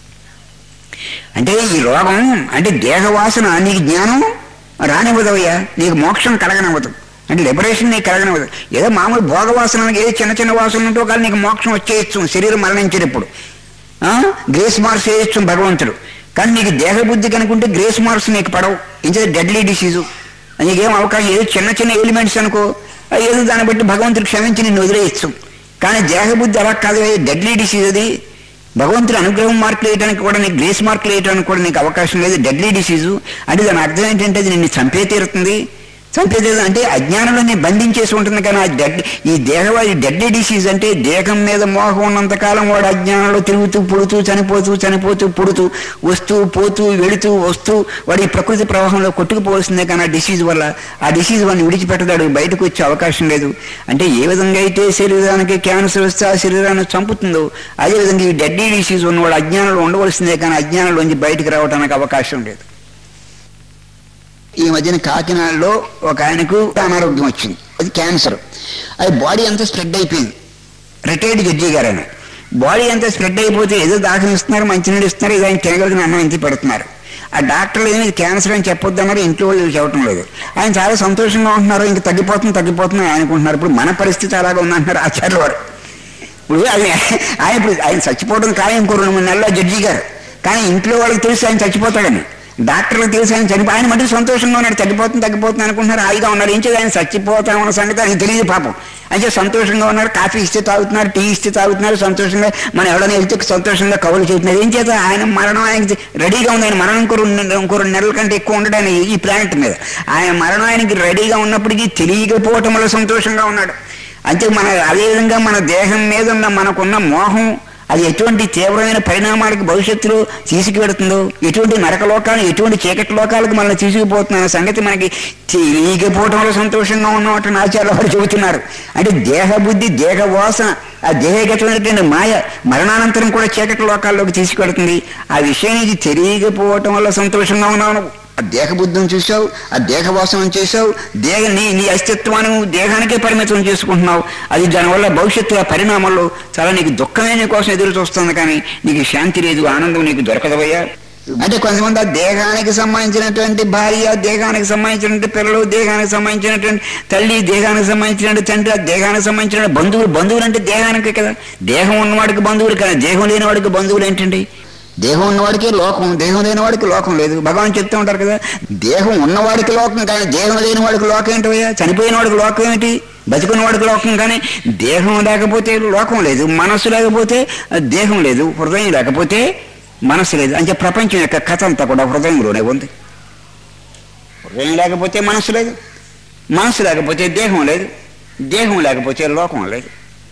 అంటే ఈ రోగం అంటే దేహవాసన నీకు జ్ఞానం రానివ్వదవయ్యా నీకు మోక్షం కలగనివ్వదు అంటే లిబరేషన్ నీకు కలగనివ్వదు ఏదో మామూలు భోగవాసన ఏదో చిన్న చిన్న వాసన ఉంటో కానీ నీకు మోక్షం వచ్చేయచ్చు శరీరం మరణించేటప్పుడు ఆ? గ్రేస్ మార్క్స్ వేయచ్చు భగవంతుడు కానీ నీకు దేహ బుద్ధి కనుకుంటే గ్రేస్ మార్క్స్ నీకు పడవు ఇంకే డెడ్లీ డిసీజు నీకేం అవకాశం ఏదో చిన్న చిన్న ఎలిమెంట్స్ అనుకో ఆ ఏదో దాన్ని బట్టి భగవంతుడు క్షమించి నిన్ను వదిలేయచ్చు కానీ దేహ బుద్ధి అలా కాదు డెడ్లీ డిసీజ్ అది భగవంతుడు అనుగ్రహం మార్కులు వేయడానికి కూడా నీకు గ్రేస్ మార్కులు వేయడానికి కూడా నీకు అవకాశం లేదు డెడ్లీ డిసీజు అంటే దాని అర్థం ఏంటంటే అది నిన్ను చంపే తీరుతుంది చంపే తీరుతుంది అంటే అజ్ఞానంలో నీ బంధించేసి ఉంటుంది కానీ ఆ డెడ్ ఈ దేహవా ఈ డెడ్లీ డిసీజ్ అంటే దేహం మీద మోహం ఉన్నంతకాలం వాడు అజ్ఞానంలో తిరుగుతూ పుడుతూ చనిపోతూ చనిపోతూ పుడుతూ వస్తూ పోతూ వెళుతూ వస్తూ వాడి ఈ ప్రకృతి ప్రవాహంలో కొట్టుకుపోవాల్సిందే కానీ ఆ డిసీజ్ వల్ల ఆ డిసీజ్ వాడిని విడిచిపెట్టదాడు బయటకు వచ్చే అవకాశం లేదు అంటే ఏ విధంగా అయితే శరీరానికి క్యాన్సర్ వస్తే ఆ శరీరాన్ని చంపుతుందో అదేవిధంగా ఈ డెడ్లీ డిసీజ్ ఉన్నవాడు అజ్ఞానంలో ఉండవలసిందే కానీ అజ్ఞానంలోంచి బయటకు రావడానికి అవకాశం లేదు ఈ మధ్యన కాకినాడలో ఒక ఆయనకు అనారోగ్యం వచ్చింది అది క్యాన్సర్ అది బాడీ అంతా స్ప్రెడ్ అయిపోయింది రిటైర్డ్ జడ్జి గారు ఆయన బాడీ అంతా స్ప్రెడ్ అయిపోతే ఏదో దాఖలు ఇస్తున్నారు మంచినీళ్ళు ఇస్తున్నారు ఇది ఆయన తినగలిగిన అన్నం ఇంత పెడుతున్నారు ఆ డాక్టర్లు ఏమి ఇది క్యాన్సర్ అని చెప్పొద్దు అన్నారు ఇంట్లో వాళ్ళు చెప్పడం లేదు ఆయన చాలా సంతోషంగా ఉంటున్నారు ఇంకా తగ్గిపోతుంది తగ్గిపోతుంది అని అనుకుంటున్నారు ఇప్పుడు మన పరిస్థితి అలాగే ఉందంటున్నారు ఆచార్యుల వారు ఇప్పుడు అది ఆయన ఇప్పుడు ఆయన చచ్చిపోవడం ఖాయం ఇంకో రెండు మూడు నెలల్లో జడ్జి గారు కానీ ఇంట్లో వాళ్ళకి తెలిసి ఆయన చచ్చిపోతాడని డాక్టర్లకు తెలిసి ఆయన చనిపో ఆయన మటుకు సంతోషంగా ఉన్నాడు తగ్గిపోతుంది తగ్గిపోతుంది అనుకుంటున్నారు హాయిగా ఉన్నారు ఏం చేయాలి ఆయన చచ్చిపోతామన్న సంగతి ఆయనకు తెలియదు పాపం అంటే సంతోషంగా ఉన్నారు కాఫీ ఇస్తే తాగుతున్నారు టీ ఇస్తే తాగుతున్నారు సంతోషంగా మనం ఎవరైనా వెళ్తే సంతోషంగా కవులు చేస్తున్నారు ఏం చేత ఆయన మరణం ఆయనకి రెడీగా ఉంది ఆయన మరణం ఇంకో రెండు నెలలు- ఇంకో రెండు నెలల కంటే ఎక్కువ ఉండడు ఆయన ఈ ప్లానెట్ మీద ఆయన మరణం ఆయనకి రెడీగా ఉన్నప్పటికీ తెలియకపోవటం వల్ల సంతోషంగా ఉన్నాడు అంతే మన అదేవిధంగా మన దేహం మీద ఉన్న మనకున్న మోహం అది ఎటువంటి తీవ్రమైన పరిణామాలకు భవిష్యత్తులో తీసుకువెడుతుందో ఎటువంటి నరక లోకాలు ఎటువంటి చీకటి లోకాలకు మనల్ని తీసుకుపోతున్న సంగతి మనకి తెలియకపోవటంలో సంతోషంగా ఉన్నట్టు ఆచార్య వారు చెబుతున్నారు అంటే దేహ బుద్ధి దేహ వాసన ఆ దేహగతమైనటువంటి మాయ మరణానంతరం కూడా చీకటి లోకాల్లోకి తీసుకెడుతుంది ఆ విషయం నీకు తెలియకపోవటం వల్ల సంతోషంగా ఉన్నావు నువ్వు. ఆ దేహ బుద్ధిని చూసావు ఆ దేహ వాసనం చేసావు దేహ నీ నీ అస్తిత్వాన్ని నువ్వు దేహానికే పరిమితం చేసుకుంటున్నావు అది దానివల్ల భవిష్యత్తులో పరిణామాల్లో చాలా నీకు దుఃఖమే నీ కోసం ఎదురు చూస్తుంది కానీ నీకు శాంతి లేదు ఆనందం నీకు దొరకదవయ్యా అంటే కొంతమంది ఆ దేహానికి సంబంధించినటువంటి భార్య దేహానికి సంబంధించినటువంటి పిల్లలు దేహానికి సంబంధించినటువంటి తల్లి దేహానికి సంబంధించినటువంటి తండ్రి ఆ దేహానికి సంబంధించిన బంధువులు బంధువులు అంటే దేహానికే కదా దేహం ఉన్నవాడికి బంధువులు కదా దేహం లేని వాడికి బంధువులు ఏంటండి దేహం ఉన్నవాడికి లోకం దేహం లేని వాడికి లోకం లేదు భగవాన్ చెప్తూ ఉంటారు కదా దేహం ఉన్నవాడికి లోకం కానీ దేహం లేని వాడికి లోకం ఏంటయ్యా చనిపోయిన వాడికి లోకం ఏంటి బతికున్న వాడికి లోకం కానీ దేహం లేకపోతే లోకం లేదు మనస్సు లేకపోతే దేహం లేదు హృదయం లేకపోతే మనస్సు లేదు అంటే ప్రపంచం యొక్క కథ అంతా కూడా హృదయంలోనే ఉంది హృదయం లేకపోతే మనస్సు లేదు మనస్సు లేకపోతే దేహం లేదు దేహం లేకపోతే లోకం లేదు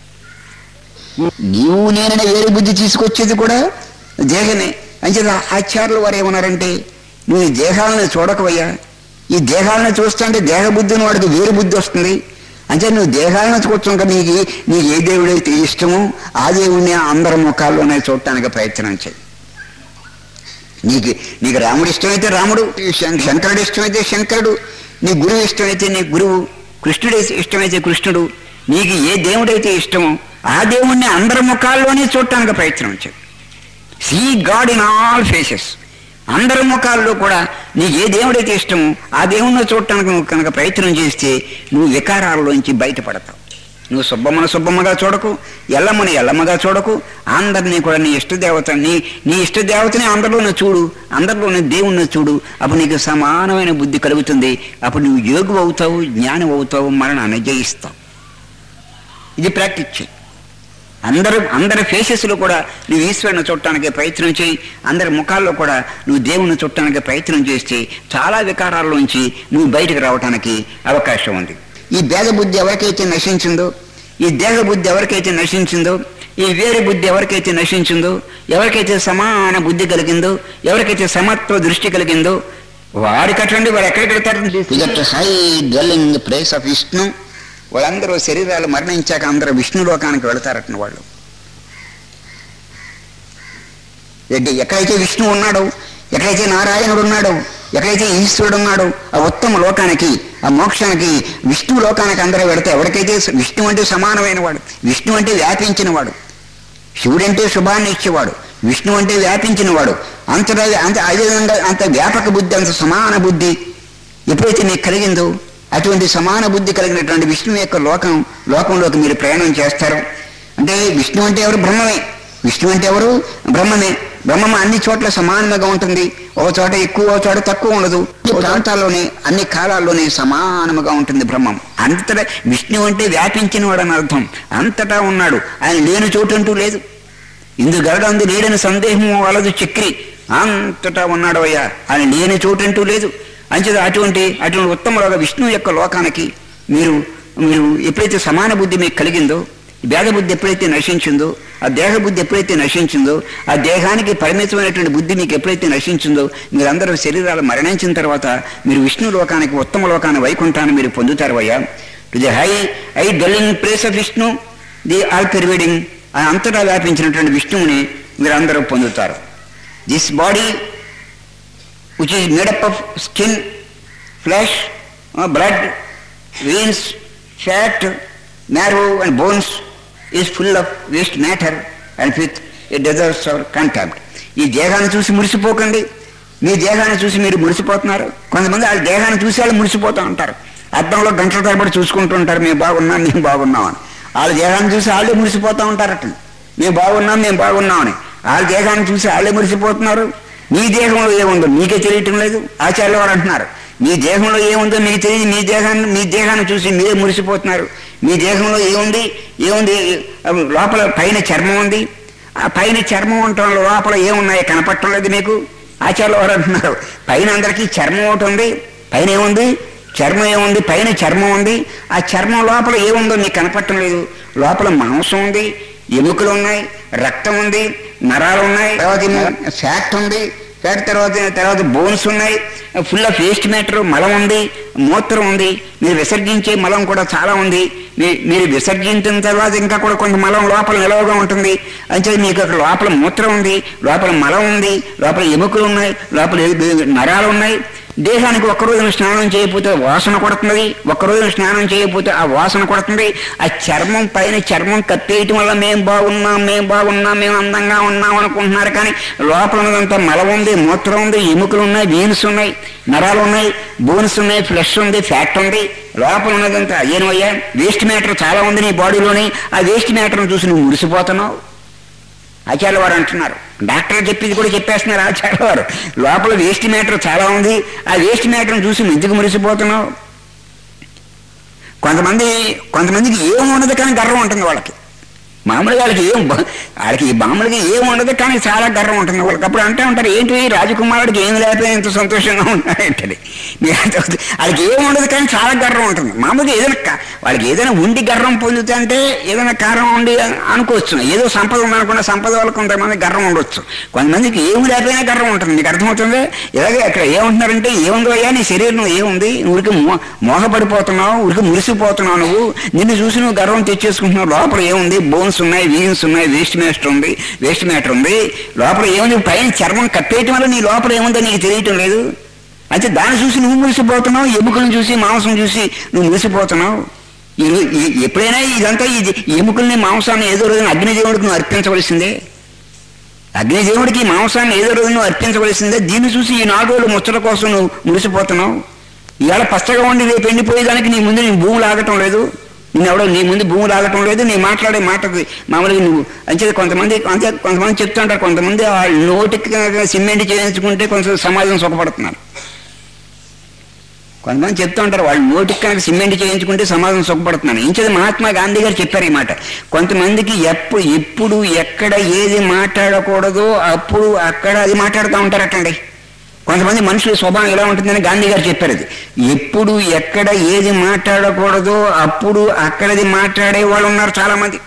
నీవు నేననే వేరు బుద్ధి తీసుకొచ్చేది కూడా దేహమే అంచేత ఆచార్యులు వారు ఏమన్నారంటే నువ్వు ఈ దేహాలను చూడకవయ్యా ఈ దేహాలను చూస్తుంటే దేహ బుద్ధిని వాడికి వేరు బుద్ధి వస్తుంది అంటే నువ్వు దేహాలను చూస్తుంటే నీకు నీకు ఏ దేవుడైతే ఇష్టమో ఆ దేవుడిని అందరి ముఖాల్లోనే చూడటానికి ప్రయత్నం చేయి నీకు నీకు రాముడు ఇష్టమైతే రాముడు శం- శంకరుడు ఇష్టమైతే శంకరుడు నీ గురువు ఇష్టమైతే నీ గురువు కృష్ణుడు ఇష్టమైతే కృష్ణుడు నీకు ఏ దేవుడైతే ఇష్టమో ఆ దేవుణ్ణి అందరి ముఖాల్లోనే చూడటానికి ప్రయత్నం చేయి see God in all faces అందరి ముఖాల్లో కూడా నీకు ఏ దేవుడైతే ఇష్టమో ఆ దేవుణ్ణి చూడటానికి నువ్వు కనుక ప్రయత్నం చేస్తే నువ్వు వికారాల్లోంచి బయటపడతావు నువ్వు సుబ్బమ్మను సుబ్బమ్మగా చూడకు ఎల్లమ్మని ఎల్లమ్మగా చూడకు అందరినీ కూడా నీ ఇష్టదేవత నీ నీ ఇష్టదేవతని అందరిలోనే చూడు అందరిలోనే దేవుణ్ణి చూడు అప్పుడు నీకు సమానమైన బుద్ధి కలుగుతుంది అప్పుడు నువ్వు యోగు అవుతావు జ్ఞానం అవుతావు మరణాన్ని జయిస్తావు ఇది ప్రాక్టీస్ చేయి అందరు అందరి ఫేసెస్లో కూడా నువ్వు ఈశ్వరుని చూడటానికి ప్రయత్నం చేయి అందరి ముఖాల్లో కూడా నువ్వు దేవుని చూడటానికి ప్రయత్నం చేస్తే చాలా వికారాల్లోంచి నువ్వు బయటకు రావటానికి అవకాశం ఉంది ఈ భేద బుద్ధి ఎవరికైతే నశించిందో ఈ దేహ బుద్ధి ఎవరికైతే నశించిందో ఈ వేరే బుద్ధి ఎవరికైతే నశించిందో ఎవరికైతే సమాన బుద్ధి కలిగిందో ఎవరికైతే సమత్వ దృష్టి కలిగిందో వాడికటండి వాడు ఎక్కడికి వెళ్తారు high dwelling place of Vishnu వాళ్ళందరూ శరీరాలు మరణించాక అందరూ విష్ణు లోకానికి వెళతారట వాళ్ళు ఎక్కడ- ఎక్కడైతే విష్ణు ఉన్నాడో ఎక్కడైతే నారాయణుడు ఉన్నాడో ఎక్కడైతే ఈశ్వరుడు ఉన్నాడో ఆ ఉత్తమ లోకానికి ఆ మోక్షానికి విష్ణు లోకానికి అందరూ వెళతాయి ఎవరికైతే విష్ణు అంటే సమానమైన వాడు విష్ణు అంటే వ్యాపించిన వాడు శివుడంటే శుభాన్ని ఇచ్చేవాడు విష్ణు అంటే వ్యాపించిన వాడు అంతటా అంత అదేవిధంగా అంత వ్యాపక బుద్ధి అంత సమాన బుద్ధి ఎప్పుడైతే మీకు కలిగిందో అటువంటి సమాన బుద్ధి కలిగినటువంటి విష్ణు యొక్క లోకం లోకంలోకి మీరు ప్రయాణం చేస్తారు అంటే విష్ణు అంటే ఎవరు బ్రహ్మమే విష్ణు అంటే ఎవరు బ్రహ్మమే బ్రహ్మం అన్ని చోట్ల సమానంగా ఉంటుంది ఒక చోట ఎక్కువ ఒక చోట తక్కువ ఉండదు ఈ ప్రాంతాల్లోనే అన్ని కాలాల్లోనే సమానముగా ఉంటుంది బ్రహ్మం అంతటా విష్ణు అంటే వ్యాపించిన వాడు అని అర్థం అంతటా ఉన్నాడు ఆయన లేని చోటు అంటూ లేదు ఇందు గరడందు లేడని సందేహం వాళ్ళదు చక్రి అంతటా ఉన్నాడు అయ్యా ఆయన లేని చోటంటూ లేదు అంచేత అటువంటి అటువంటి ఉత్తమలోగా విష్ణు యొక్క లోకానికి మీరు మీరు ఎప్పుడైతే సమాన బుద్ధి మీకు కలిగిందో భేద బుద్ధి ఎప్పుడైతే నశించిందో ఆ దేహ బుద్ధి ఎప్పుడైతే నశించిందో ఆ దేహానికి పరిమితమైనటువంటి బుద్ధి మీకు ఎప్పుడైతే నశించిందో మీరందరూ శరీరాలు మరణించిన తర్వాత మీరు విష్ణు లోకానికి ఉత్తమ లోకాన్ని వైకుంఠాన్ని మీరు పొందుతారు అయ్యా to the high I dwelling place of Vishnu the all pervading ఆ అంతటా వ్యాపించినటువంటి విష్ణువుని మీరందరూ పొందుతారు this body which is made up of skin flesh blood veins fat narrow and bones is full of waste matter and with it desires our contact ఈ దేహాన్ని చూసి మురిసిపోకండి మీ దేహాన్ని చూసి మీరు మురిసిపోతున్నారు కొంతమంది వాళ్ళ దేహాన్ని చూసి వాళ్ళు మురిసిపోతూ ఉంటారు అద్దంలో గంటల తరబడి చూసుకుంటూ ఉంటారు మేము బాగున్నాం మేము బాగున్నాం అని వాళ్ళ దేహాన్ని చూసి వాళ్ళే మురిసిపోతూ ఉంటారట మేము బాగున్నాం మేము బాగున్నామని వాళ్ళ దేహాన్ని చూసి వాళ్ళే మురిసిపోతున్నారు మీ దేహంలో ఏముందో మీకే తెలియటం లేదు ఆచార్య వారు అంటున్నారు మీ దేహంలో ఏముందో మీకు తెలియదు మీ దేహాన్ని మీ దేహాన్ని చూసి మీరే మురిసిపోతున్నారు మీ దేహంలో ఏముంది ఏముంది లోపల పైన చర్మం ఉంది ఆ పైన చర్మం ఉండటం లోపల ఏమున్నాయి కనపడటం లేదు మీకు ఆచార్య వారు అంటున్నారు పైన అందరికీ చర్మం ఒకటి ఉంది పైన ఏముంది చర్మం ఏముంది పైన చర్మం ఉంది ఆ చర్మం లోపల ఏముందో మీకు కనపడటం లేదు లోపల మాంసం ఉంది ఎముకలు ఉన్నాయి రక్తం ఉంది నరాలు ఉన్నాయి తర్వాత ఏమో ఫ్యాట్ ఉంది ఫ్యాట్ తర్వాత తర్వాత బోన్స్ ఉన్నాయి ఫుల్ ఆఫ్ వేస్ట్ మ్యాటర్ మలం ఉంది మూత్రం ఉంది మీరు విసర్జించే మలం కూడా చాలా ఉంది మీ- మీరు విసర్జించిన తర్వాత ఇంకా కూడా కొంత మలం లోపల నిలవగా ఉంటుంది అంటే మీకు అక్కడ లోపల మూత్రం ఉంది లోపల మలం ఉంది లోపల ఎముకలు ఉన్నాయి లోపల ఏ- నరాలు ఉన్నాయి దేహానికి ఒక్క రోజున స్నానం చేయకపోతే వాసన కొడుతుంది ఒక్క రోజున స్నానం చేయకపోతే ఆ వాసన కొడుతుంది ఆ చర్మం పైన చర్మం కప్పేయటం వల్ల మేము బాగున్నాం మేము బాగున్నాం మేము అందంగా ఉన్నాం అనుకుంటున్నారు కానీ లోపల ఉన్నదంతా మలం ఉంది మూత్రం ఉంది ఎముకలు ఉన్నాయి వీన్స్ ఉన్నాయి నరాలు ఉన్నాయి బోన్స్ ఉన్నాయి ఫ్లెష్ ఉంది ఫ్యాట్ ఉంది లోపల ఉన్నదంతా ఏమయ్యా వేస్ట్ మ్యాటర్ చాలా ఉంది నీ బాడీలోని ఆ వేస్ట్ మ్యాటర్ని చూసి నువ్వు మురిసిపోతున్నావు ఆచార్య వారు అంటున్నారు డాక్టర్ చెప్పింది కూడా చెప్పేస్తున్నారు ఆచార్య వారు లోపల వేస్ట్ మ్యాటర్ చాలా ఉంది ఆ వేస్ట్ మ్యాటర్ని చూసి నువ్వు ఎందుకు మురిసిపోతున్నావు కొంతమంది కొంతమందికి ఏం ఉండదు కానీ గర్వం ఉంటుంది వాళ్ళకి మామూలుగా వాళ్ళకి ఏం బ- వాళ్ళకి మామూలుగా ఏం ఉండదు కానీ చాలా గర్వం ఉంటుంది వాళ్ళకి అప్పుడు అంటూ ఉంటారు ఏంటి రాజకుమారుడికి ఏం లేకపోయినా ఇంత సంతోషంగా ఉన్నాయంటది మీరు అర్థం- వాళ్ళకి ఏం ఉండదు కానీ చాలా గర్వం ఉంటుంది మామూలుగా ఏదైనా క- వాళ్ళకి ఏదైనా ఉండి గర్వం పొందుతా అంటే ఏదైనా కారణం ఉండి అనుకోవచ్చు ఏదో సంపద ఉందనుకున్న సంపద వల్ల కొంతమంది గర్వం ఉండొచ్చు కొంతమందికి ఏమి లేకపోయినా గర్వం ఉంటుంది మీకు అర్థమవుతుంది ఇలాగే అక్కడ ఏమంటున్నారంటే ఏముందో అయ్యా నీ శరీరం ఏముంది ఊరికి మో మోహపడిపోతున్నావు ఊరికి మురిసిపోతున్నావు నువ్వు నిన్ను చూసి నువ్వు గర్వం తెచ్చేసుకుంటున్నావు లోపల ఏముంది బోన్స్ ఉన్నాయి వీన్స్ ఉన్నాయి వేస్ట్ మ్యాటర్ ఉంది వేస్ట్ మ్యాటర్ ఉంది లోపల ఏముంది పైన చర్మం కప్పేయటం వల్ల నీ లోపల ఏముందో నీకు తెలియటం లేదు అయితే దాన్ని చూసి నువ్వు మురిసిపోతున్నావు ఎముకలను చూసి మాంసం చూసి నువ్వు మురిసిపోతున్నావు ఈ- ఈ- ఎప్పుడైనా ఇదంతా ఇది ఎముకల్ని మాంసాన్ని ఏదో రోజున అగ్నిదేవుడికి నువ్వు అర్పించవలసిందే అగ్నిదేవుడికి ఈ మాంసాన్ని ఏదో రోజు నువ్వు అర్పించవలసిందే దీన్ని చూసి ఈ నాలుగు రోజులు ముచ్చట కోసం నువ్వు మురిసిపోతున్నావు ఇవాళ పచ్చగా ఉండి రేపు ఎండిపోయేదానికి నీ ముందు నీ భూమి లాగటం లేదు నిన్నెవడో నీ ముందు భూమి లాగటం లేదు నీ మాట్లాడే మాటకి మామూలుగా నువ్వు అంతే కొంతమంది అంతే కొంతమంది చెప్తుంటారు కొంతమంది ఆ నోటికి కనుక సిమెంట్ చేయించుకుంటే కొంచెం సమాజం సుఖపడుతున్నారు కొంతమంది చెప్తూ ఉంటారు వాళ్ళు నోటికి కనుక సిమెంట్ చేయించుకుంటే సమాజం సుఖపడుతున్నాను ఇంచేది మహాత్మా గాంధీ గారు చెప్పారు ఈ మాట కొంతమందికి ఎప్పుడు ఎప్పుడు ఎక్కడ ఏది మాట్లాడకూడదో అప్పుడు అక్కడ అది మాట్లాడుతూ ఉంటారటండి కొంతమంది మనుషుల స్వభావం ఎలా ఉంటుందని గాంధీ గారు చెప్పారు అది ఎప్పుడు ఎక్కడ ఏది మాట్లాడకూడదో అప్పుడు అక్కడది మాట్లాడే వాళ్ళు ఉన్నారు చాలా మంది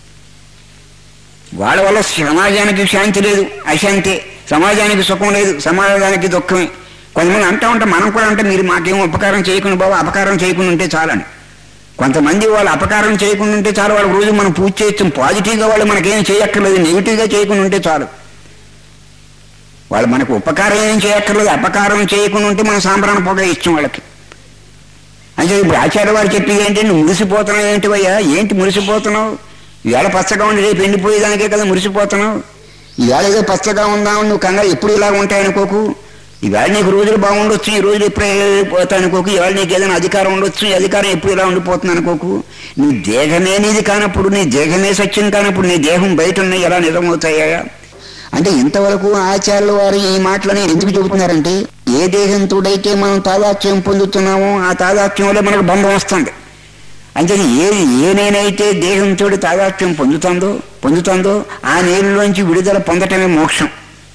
వాళ్ళ వల్ల సమాజానికి శాంతి లేదు అశాంతి సమాజానికి సుఖం లేదు సమాజానికి దుఃఖమే కొంతమంది అంటూ ఉంటాం మనం కూడా అంటే మీరు మాకేం ఉపకారం చేయకుండా బాబు అపకారం చేయకుండా ఉంటే చాలని కొంతమంది వాళ్ళు అపకారం చేయకుండా ఉంటే చాలు వాళ్ళ రోజు మనం పూజ చేయొచ్చు పాజిటివ్గా వాళ్ళు మనకేం చేయక్కర్లేదు నెగిటివ్గా చేయకుండా ఉంటే చాలు వాళ్ళు మనకు ఉపకారం ఏం చేయక్కర్లేదు అపకారం చేయకుండా ఉంటే మనం సాంబ్రాణ పొగ ఇచ్చాం వాళ్ళకి అంటే ఇప్పుడు ఆచార్య వారు చెప్పేది ఏంటి నువ్వు మురిసిపోతున్నావు ఏంటి భయ్యా ఏంటి మురిసిపోతున్నావు ఇవాళ పచ్చగా ఉండి రేపు ఎండిపోయేదానికే కదా మురిసిపోతున్నావు ఇవాళ ఏదో పచ్చగా ఉందాం నువ్వు కంగారు ఎప్పుడు ఇలా ఉంటాయనుకోకు ఇవాళ నీకు రోజులు బాగుండొచ్చు ఈ రోజులు ఎప్పుడు పోతాయి అనుకోకు ఇవాళ నీకు ఏదైనా అధికారం ఉండొచ్చు ఈ అధికారం ఎప్పుడు ఇలా ఉండిపోతుంది అనుకోకు నీ దేహమే నీది కానప్పుడు నీ దేహమే సత్యం కానప్పుడు నీ దేహం బయట ఉన్నాయి ఎలా నిజమవుతాయా అంటే ఇంతవరకు ఆచార్యుల వారు ఈ మాటలని ఎందుకు చెబుతున్నారంటే ఏ దేహంతోడైతే మనం తాదాత్యం పొందుతున్నామో ఆ తాదాత్యం వల్ల మనకు బంధం వస్తుంది అంటే ఏది ఏ నేనైతే దేహంతో తాదాత్యం పొందుతుందో పొందుతుందో ఆ నేరులోంచి విడుదల పొందటమే మోక్షం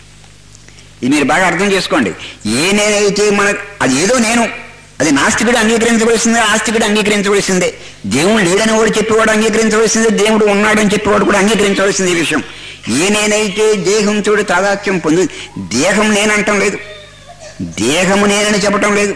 ఇది మీరు బాగా అర్థం చేసుకోండి ఏ నేనైతే మన అది ఏదో నేను అది నాస్తికుడు అంగీకరించవలసిందే ఆస్తికుడు అంగీకరించవలసిందే దేవుడు లేడని వాడు చెప్పేవాడు అంగీకరించవలసిందే దేవుడు ఉన్నాడని చెప్పేవాడు కూడా అంగీకరించవలసిందే ఈ విషయం ఏ నేనైతే దేహంతో తాదాత్యం పొందు దేహం నేనంటం లేదు దేహము నేనని చెప్పటం లేదు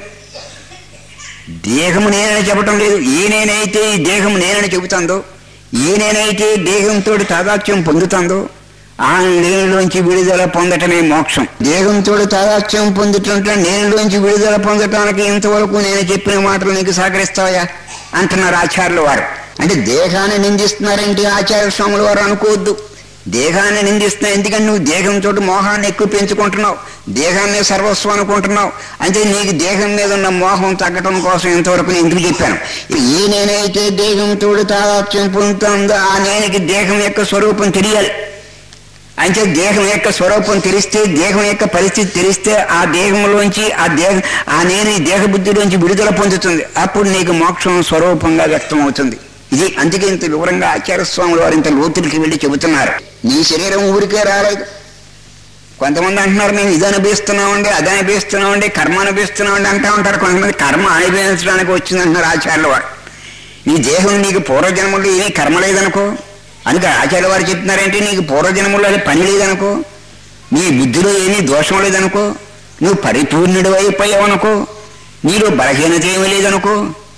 దేహము నేనని చెప్పటం లేదు ఏ నేనైతే ఈ దేహం నేనని చెబుతుందో ఏ నేనైతే దేహంతో తాదాత్యం పొందుతుందో ఆ నేనులోంచి విడుదల పొందటమే మోక్షం దేహంతో తాదాత్యం పొందుతుంటే నేనులోంచి విడుదల పొందటానికి ఇంతవరకు నేను చెప్పిన మాటలు నీకు సహకరిస్తాయా అంటున్నారు ఆచార్యుల వారు అంటే దేహాన్ని నిందిస్తున్నారంటే ఆచార్య స్వాముల వారు అనుకోవద్దు దేహాన్ని నిందిస్తున్నా ఎందుకంటే నువ్వు దేహంతో మోహాన్ని ఎక్కువ పెంచుకుంటున్నావు దేహాన్ని సర్వస్వం అనుకుంటున్నావు అంటే నీకు దేహం మీద ఉన్న మోహం తగ్గటం కోసం ఇంతవరకు నేను ఎందుకు చెప్పాను ఏ నేనైతే దేహంతో తాదాత్యం పొందుతుందో ఆ నేనికి దేహం యొక్క స్వరూపం తెలియాలి అంటే దేహం యొక్క స్వరూపం తెలిస్తే దేహం యొక్క పరిస్థితి తెలిస్తే ఆ దేహంలోంచి ఆ దేహ ఆ నేను ఈ దేహ బుద్ధిలోంచి విడుదల పొందుతుంది అప్పుడు నీకు మోక్షం స్వరూపంగా వ్యక్తం అవుతుంది ఇది అందుకే ఇంత వివరంగా ఆచార్య స్వాములు వారు ఇంత లోతులకి వెళ్ళి చెబుతున్నారు నీ శరీరం ఊరికే రాలేదు కొంతమంది అంటున్నారు మేము ఇది అనుభవిస్తున్నామండి అది అనుభవిస్తున్నామండి కర్మ అనుభవిస్తున్నామండి అంటూ ఉంటారు కొంతమంది కర్మ అనుభవించడానికి వచ్చింది అంటున్నారు ఆచార్యుల వారు నీ దేహం నీకు పూర్వజన్మలో ఏమీ కర్మ లేదనుకో అందుకే ఆచార్య వారు చెప్తున్నారంటే నీకు పూర్వజన్మలో అది పని లేదనుకో నీ బుద్ధిలో ఏమీ దోషం లేదనుకో నువ్వు పరిపూర్ణుడు అయిపోయావనుకో నీలో బలహీనత ఏమీ లేదనుకో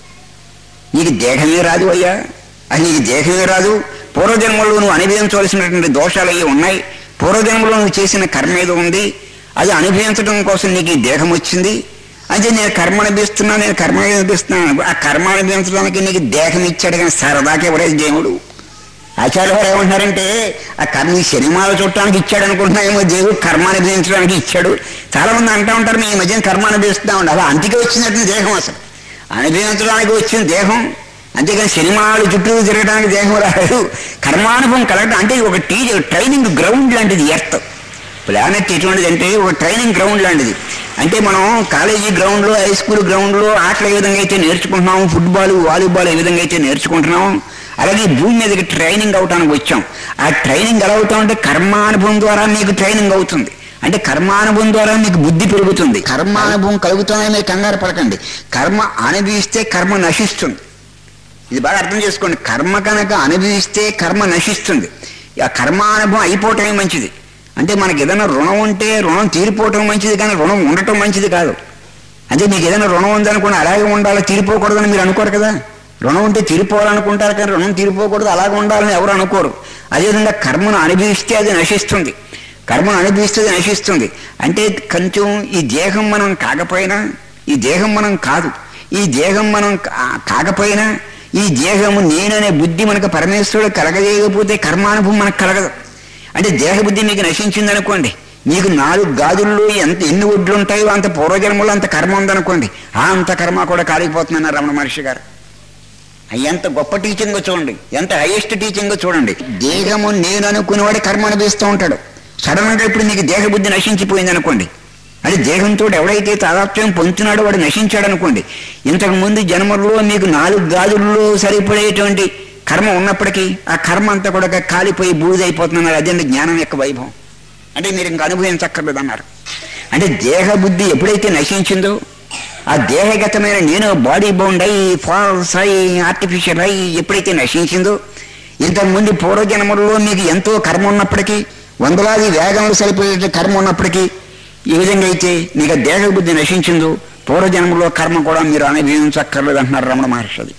నీకు దేహమే రాదు అయ్యా అది నీకు దేహమే రాదు పూర్వజన్మలో నువ్వు అనుభవించవలసినటువంటి దోషాలు అవి ఉన్నాయి పూర్వజన్మలో నువ్వు చేసిన కర్మ ఏదో ఉంది అది అనుభవించడం కోసం నీకు ఈ దేహం వచ్చింది అంటే నేను కర్మ అనిపిస్తున్నా నేను కర్మ అనిపిస్తున్నాను ఆ కర్మ అనిపించడానికి నీకు దేహం ఇచ్చాడు కానీ సరదాకి ఎవరైతే దేవుడు ఆచార్య వారు ఏమంటున్నారంటే ఆ కర్మ ఈ సినిమాలు చూడటానికి ఇచ్చాడు అనుకుంటున్నాయేమో దేవుడు కర్మ అనుభవించడానికి ఇచ్చాడు చాలా మంది అంటూ ఉంటారు మేము ఈ మధ్యన కర్మ అనుభవిస్తున్నా ఉండాలి అలా అంతికి వచ్చినట్టు దేహం అసలు అనుభవించడానికి వచ్చిన దేహం అంతేకాని సినిమాలు చుట్టూ తిరగడానికి దేహం రాదు కర్మానుభవం కలగడం అంటే ఒక టీ ట్రైనింగ్ గ్రౌండ్ లాంటిది ఎర్త్ ప్లానెట్ ఎటువంటిది అంటే ఒక ట్రైనింగ్ గ్రౌండ్ లాంటిది అంటే మనం కాలేజీ గ్రౌండ్లో హై స్కూల్ గ్రౌండ్లో ఆటలు ఏ విధంగా అయితే నేర్చుకుంటున్నాం ఫుట్బాల్ వాలీబాల్ ఏ విధంగా అయితే నేర్చుకుంటున్నాం అలాగే ఈ భూమి మీదకి ట్రైనింగ్ అవటానికి వచ్చాం ఆ ట్రైనింగ్ ఎలా అవుతా ఉంటే కర్మానుభవం ద్వారా మీకు ట్రైనింగ్ అవుతుంది అంటే కర్మానుభవం ద్వారా మీకు బుద్ధి పెరుగుతుంది కర్మానుభవం కలుగుతుందని మీరు కంగారు పడకండి కర్మ అనుభవిస్తే కర్మ నశిస్తుంది ఇది బాగా అర్థం చేసుకోండి కర్మ కనుక అనుభవిస్తే కర్మ నశిస్తుంది ఆ కర్మానుభవం అయిపోవటమే మంచిది అంటే మనకి ఏదైనా రుణం ఉంటే రుణం తీరిపోవటం మంచిది కానీ రుణం ఉండటం మంచిది కాదు అంటే మీకు ఏదైనా రుణం ఉందనుకోండి అలాగే ఉండాలి తీరిపోకూడదని మీరు అనుకోరు కదా రుణం ఉంటే తీరిపోవాలనుకుంటారు కానీ రుణం తీరిపోకూడదు అలాగే ఉండాలని ఎవరు అనుకోరు అదేవిధంగా కర్మను అనుభవిస్తే అది నశిస్తుంది కర్మను అనుభవిస్తే అది నశిస్తుంది అంటే కొంచెం ఈ దేహం మనం కాకపోయినా ఈ దేహం మనం కాదు ఈ దేహం మనం కా- కాకపోయినా ఈ దేహము నేననే బుద్ధి మనకు పరమేశ్వరుడు కలగజేయకపోతే కర్మానుభవం మనకు కలగదు అంటే దేహబుద్ధి మీకు నశించింది అనుకోండి మీకు నాలుగు గాజుల్లో ఎంత ఎన్ని ఒడ్లు ఉంటాయో అంత పూర్వజన్మలో అంత కర్మ ఉందనుకోండి ఆ అంత కర్మ కూడా కాలిపోతుందన్నారు రమణ మహర్షి గారు ఎంత గొప్ప టీచింగ్ చూడండి ఎంత హైయెస్ట్ టీచింగ్ చూడండి దేహము నేను అనుకునేవాడు కర్మ అనుభవిస్తూ ఉంటాడు సడన్ గా ఇప్పుడు నీకు దేహబుద్ధి నశించిపోయింది అనుకోండి అంటే దేహంతో ఎవడైతే తాదాత్మ్యం పొందుతున్నాడో వాడు నశించాడు అనుకోండి ఇంతకు ముందు జన్మల్లో మీకు నాలుగు గాజుల్లో సరిపడేటువంటి కర్మ ఉన్నప్పటికీ ఆ కర్మ అంతా కూడా కాలిపోయి బూడిదైపోతున్నారు అదే జ్ఞానం యొక్క వైభవం అంటే మీరు ఇంకా అనుభవించక్కర్లేదు అన్నారు అంటే దేహబుద్ధి ఎప్పుడైతే నశించిందో ఆ దేహగతమైన నేను బాడీ బౌండ్ అయ్యి ఫాల్స్ అయ్యి ఆర్టిఫిషియల్ అయ్యి ఎప్పుడైతే నశించిందో ఇంతకుముందు పూర్వజన్మల్లో మీకు ఎంతో కర్మ ఉన్నప్పటికీ వందలాది వేగంలో సరిపోయే కర్మ ఉన్నప్పటికీ ఈ విధంగా అయితే మీకు ఆ దేహబుద్ధి నశించిందో పూర్వజన్మలో కర్మ కూడా మీరు అనుభవించక్కర్లేదు అంటున్నారు రమణ మహర్షి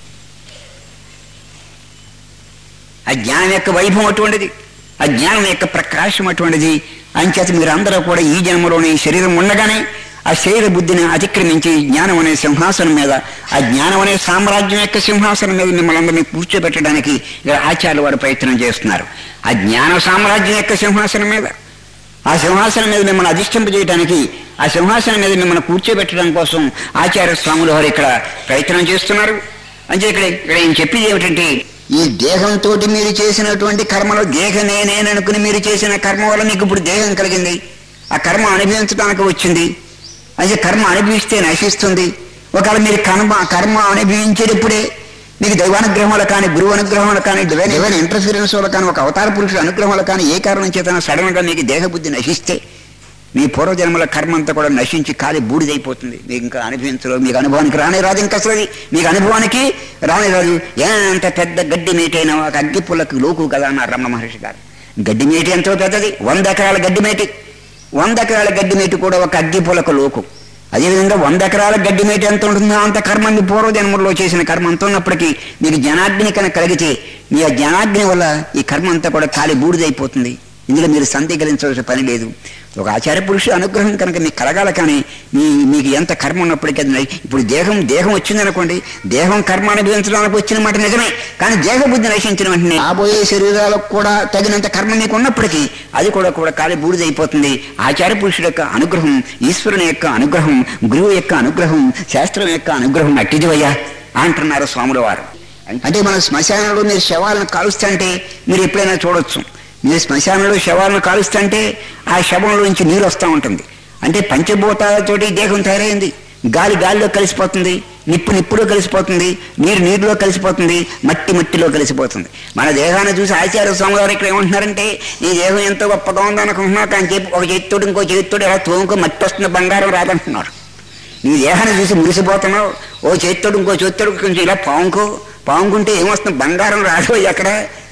ఆ జ్ఞానం యొక్క వైభవం అటువంటిది ఆ జ్ఞానం యొక్క ప్రకాశం అటువంటిది అంచేత మీరు అందరూ కూడా ఈ జన్మలోనే ఈ శరీరం ఉండగానే ఆ శరీర బుద్ధిని అతిక్రమించి జ్ఞానం అనే సింహాసనం మీద ఆ జ్ఞానం అనే సామ్రాజ్యం యొక్క సింహాసనం మీద మిమ్మల్ని అందరినీ కూర్చోబెట్టడానికి ఇక్కడ ఆచార్యులు వారు ప్రయత్నం చేస్తున్నారు ఆ జ్ఞాన సామ్రాజ్యం యొక్క సింహాసనం మీద ఆ సింహాసనం మీద మిమ్మల్ని అధిష్ఠింపజేయడానికి ఆ సింహాసనం మీద మిమ్మల్ని కూర్చోబెట్టడం కోసం ఆచార్య స్వాములు వారు ఇక్కడ ప్రయత్నం చేస్తున్నారు అంటే ఇక్కడ ఇక్కడ ఏం చెప్పేది ఏమిటంటే ఈ దేహంతో మీరు చేసినటువంటి కర్మలో దేహ నేనేననుకుని మీరు చేసిన కర్మ వల్ల మీకు ఇప్పుడు దేహం కలిగింది ఆ కర్మ అనుభవించడానికి వచ్చింది అయితే కర్మ అనుభవిస్తే నశిస్తుంది ఒకవేళ మీరు కర్మ కర్మ అనుభవించేటప్పుడే మీకు దైవానుగ్రహం వల్ల కానీ గురువు అనుగ్రహం వల్ల కానీ డివైన్ డివైన్ ఇంటర్ఫీరెన్స్ వల్ల కానీ ఒక అవతార పురుషుడు అనుగ్రహం వల్ల కానీ ఏ కారణం చేత సడన్ గా మీకు దేహబుద్ధి నశిస్తే మీ పూర్వజన్మల కర్మ అంతా కూడా నశించి కాలి బూడిదైపోతుంది మీకు ఇంకా అనుభవించలేదు మీకు అనుభవానికి రానే రాదు ఇంకా అసలు అది. మీకు అనుభవానికి రానే రాదు ఎంత పెద్ద గడ్డి మేటైన ఒక అగ్గి పుల్లకు లోకు కదా అన్నారు రమణ మహర్షి గారు గడ్డి మేటి ఎంతో పెద్దది వంద ఎకరాల గడ్డి మేటి వంద ఎకరాల గడ్డి మేటి కూడా ఒక అగ్గి పులకు లోకు అదేవిధంగా వంద ఎకరాల గడ్డి మేటి ఎంత ఉంటుందో అంత కర్మ మీ పూర్వజన్మల్లో చేసిన కర్మ అంత ఉన్నప్పటికీ మీకు జనాగ్ని కనుక కలిగితే మీ ఆ జనాగ్ని వల్ల ఈ కర్మ అంతా కూడా కాలి బూడిదైపోతుంది ఇందులో మీరు సందేహించవలసిన పని లేదు ఒక ఆచార్య పురుషుడు అనుగ్రహం కనుక మీకు కలగాల కానీ మీ మీకు ఎంత కర్మ ఉన్నప్పటికీ అది నై- ఇప్పుడు దేహం దేహం వచ్చిందనుకోండి దేహం కర్మ అనుభవించడానికి వచ్చిన మాట నిజమే కానీ దేహ బుద్ధి నశించిన వెంటనే రాబోయే శరీరాలకు కూడా తగినంత కర్మ మీకు ఉన్నప్పటికీ అది కూడా కూడా కాలి బూడిదైపోతుంది ఆచార్య పురుషుడు యొక్క అనుగ్రహం ఈశ్వరుని యొక్క అనుగ్రహం గురువు యొక్క అనుగ్రహం శాస్త్రం యొక్క అనుగ్రహం అట్టిదివయ్యా అంటున్నారు స్వాముల వారు అంటే మన శ్మశానంలో మీరు శవాలను కాలుస్తుంటే మీరు ఎప్పుడైనా చూడొచ్చు మీరు శ్మశానంలో శవాలను కాలుస్తుంటే ఆ శవంలోంచి నీరు వస్తూ ఉంటుంది అంటే పంచభూతాలతోటి దేహం తయారైంది గాలి గాలిలో కలిసిపోతుంది నిప్పు నిప్పులో కలిసిపోతుంది నీరు నీరులో కలిసిపోతుంది మట్టి మట్టిలో కలిసిపోతుంది మన దేహాన్ని చూసి ఆచార్య స్వామి గారు ఇక్కడ ఏమంటున్నారంటే ఈ దేహం ఎంతో గొప్పగా ఉందనుకుంటున్నావు కానీ చెప్పి ఒక చేతితోటి ఇంకో చేతితోటి ఎలా తోముకో మట్టి వస్తుంది బంగారం రాదంటున్నారు నీ దేహాన్ని చూసి మురిసిపోతున్నావు ఓ చేత్తోడు ఇంకో చేత్తోడు కొంచెం ఇలా పాముకో పాముకుంటే ఏమొస్తుంది బంగారం రాదు ఎక్కడ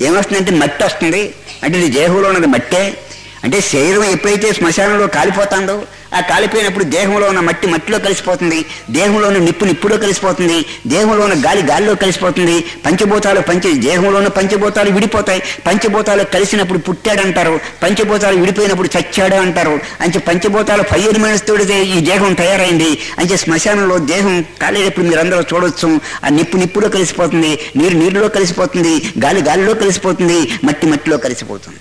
ఏమొస్తుందంటే మట్టి వస్తుంది అంటే నీ దేహంలో ఉన్నది మట్టే అంటే శరీరం ఎప్పుడైతే శ్మశానంలో కాలిపోతుందో ఆ కాలిపోయినప్పుడు దేహంలో ఉన్న మట్టి మట్టిలో కలిసిపోతుంది దేహంలో ఉన్న నిప్పు నిప్పులో కలిసిపోతుంది దేహంలో ఉన్న గాలి గాలిలో కలిసిపోతుంది పంచభూతాలు పంచ దేహంలో ఉన్న పంచభూతాలు విడిపోతాయి పంచభూతాలు కలిసినప్పుడు పుట్టాడంటారు పంచభూతాలు విడిపోయినప్పుడు చచ్చాడు అంటారు అంటే పంచభూతాలు ఫైవ్ ఎలిమెంట్స్ తోడితే ఈ దేహం తయారైంది అంటే శ్మశానంలో దేహం కాలేటప్పుడు మీరు అందరూ చూడొచ్చు ఆ నిప్పు నిప్పులో కలిసిపోతుంది నీరు నీరులో కలిసిపోతుంది గాలి గాలిలో కలిసిపోతుంది మట్టి మట్టిలో కలిసిపోతుంది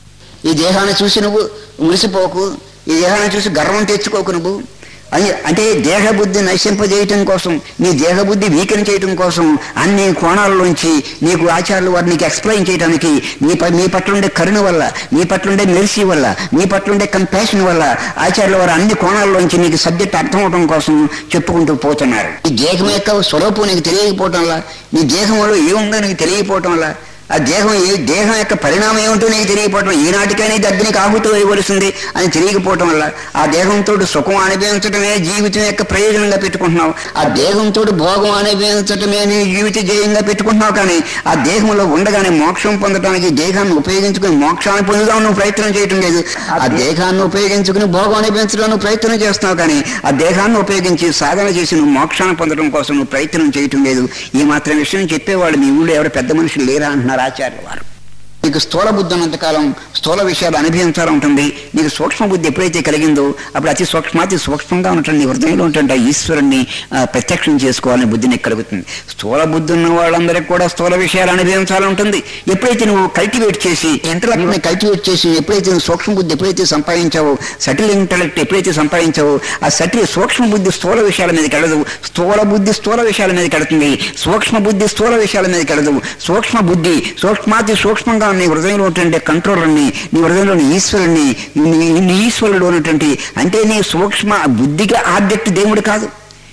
ఈ దేహాన్ని చూసి నువ్వు మురిసిపోకు ఈ దేహాన్ని చూసి గర్వం తెచ్చుకోకు నువ్వు అని అంటే దేహబుద్ధి నశింపజేయటం కోసం నీ దేహబుద్ధి వీకెన్ చేయటం కోసం అన్ని కోణాల్లోంచి నీకు ఆచార్యులు వారు నీకు ఎక్స్ప్లెయిన్ చేయడానికి నీ ప మీ పట్ల ఉండే కరుణ వల్ల మీ పట్ల ఉండే మెర్సీ వల్ల మీ పట్ల ఉండే కంపాషన్ వల్ల ఆచార్యుల వారు అన్ని కోణాల్లోంచి నీకు సబ్జెక్ట్ అర్థం అవడం కోసం చెప్పుకుంటూ పోతున్నారు ఈ దేహం యొక్క స్వరూపం నీకు తెలియకపోవటం వల్ల నీ దేహంలో ఏముందో నీకు తెలియకపోవటం వల్ల ఆ దేహం ఏ దేహం యొక్క పరిణామం ఏమిటో నీకు తెలియకపోవటం ఈనాటికైనా ఇది అగ్నికి ఆహుతి ఇవ్వవలసింది అని తెలియకపోవటం వల్ల ఆ దేహంతో సుఖం అనుభవించడమే జీవితం యొక్క ప్రయోజనంగా పెట్టుకుంటున్నావు ఆ దేహంతో భోగం అనుభవించడమే నీ జీవిత జయంగా పెట్టుకుంటున్నావు కానీ ఆ దేహంలో ఉండగానే మోక్షం పొందడానికి దేహాన్ని ఉపయోగించుకుని మోక్షాన్ని పొందుదాం నువ్వు ప్రయత్నం చేయటం లేదు ఆ దేహాన్ని ఉపయోగించుకుని భోగం అనుభవించడం నువ్వు ప్రయత్నం చేస్తున్నావు కానీ ఆ దేహాన్ని ఉపయోగించి సాధన చేసి నువ్వు మోక్షాన్ని పొందడం కోసం నువ్వు ప్రయత్నం చేయటం లేదు ఈ మాత్రం విషయం చెప్పేవాళ్ళు మీ ఊళ్ళో ఎవరు పెద్ద మనుషులు లేరా అంటున్నారు ఆచార్యుల వారు నీకు స్థూల బుద్ధి ఉన్నంతకాలం స్థూల విషయాలు అనుభవించాలంటుంది నీకు సూక్ష్మ బుద్ధి ఎప్పుడైతే కలిగిందో అప్పుడు అతి సూక్ష్మాతి సూక్ష్మంగా ఉంటుంది నీ హృదయంలో ఉంటుంటే ఆ ఈశ్వరుణ్ణి ఆ, ప్రత్యక్షం చేసుకోవాలని బుద్ధి నీకు కలుగుతుంది స్థూల బుద్ధి ఉన్న వాళ్ళందరికీ కూడా స్థూల విషయాలు అనుభవించాలంటుంది ఎప్పుడైతే నువ్వు కల్టివేట్ చేసి ఇంటలెక్ట్ని కల్టివేట్ చేసి ఎప్పుడైతే నువ్వు సూక్ష్మ బుద్ధి ఎప్పుడైతే సంపాదించావో సటిల్ ఇంటలెక్ట్ ఎప్పుడైతే సంపాదించావో ఆ సటిల్ సూక్ష్మ బుద్ధి స్థూల విషయాల మీదకి వెళ్ళదు స్థూల బుద్ధి స్థూల విషయాల మీదకి వెళుతుంది సూక్ష్మ బుద్ధి స్థూల విషయాల మీదకి వెళ్ళదు సూక్ష్మ బుద్ధి సూక్ష్మాతి సూక్ష్మంగా నీ హృదయంలో ఉన్నటువంటి కంట్రోలర్ని నీ హృదయంలోని ఈశ్వరుణ్ణి నీ నీ ఈశ్వరుడు ఉన్నటువంటి అంటే నీ సూక్ష్మ బుద్ధికి ఆబ్జెక్ట్ దేవుడు కాదు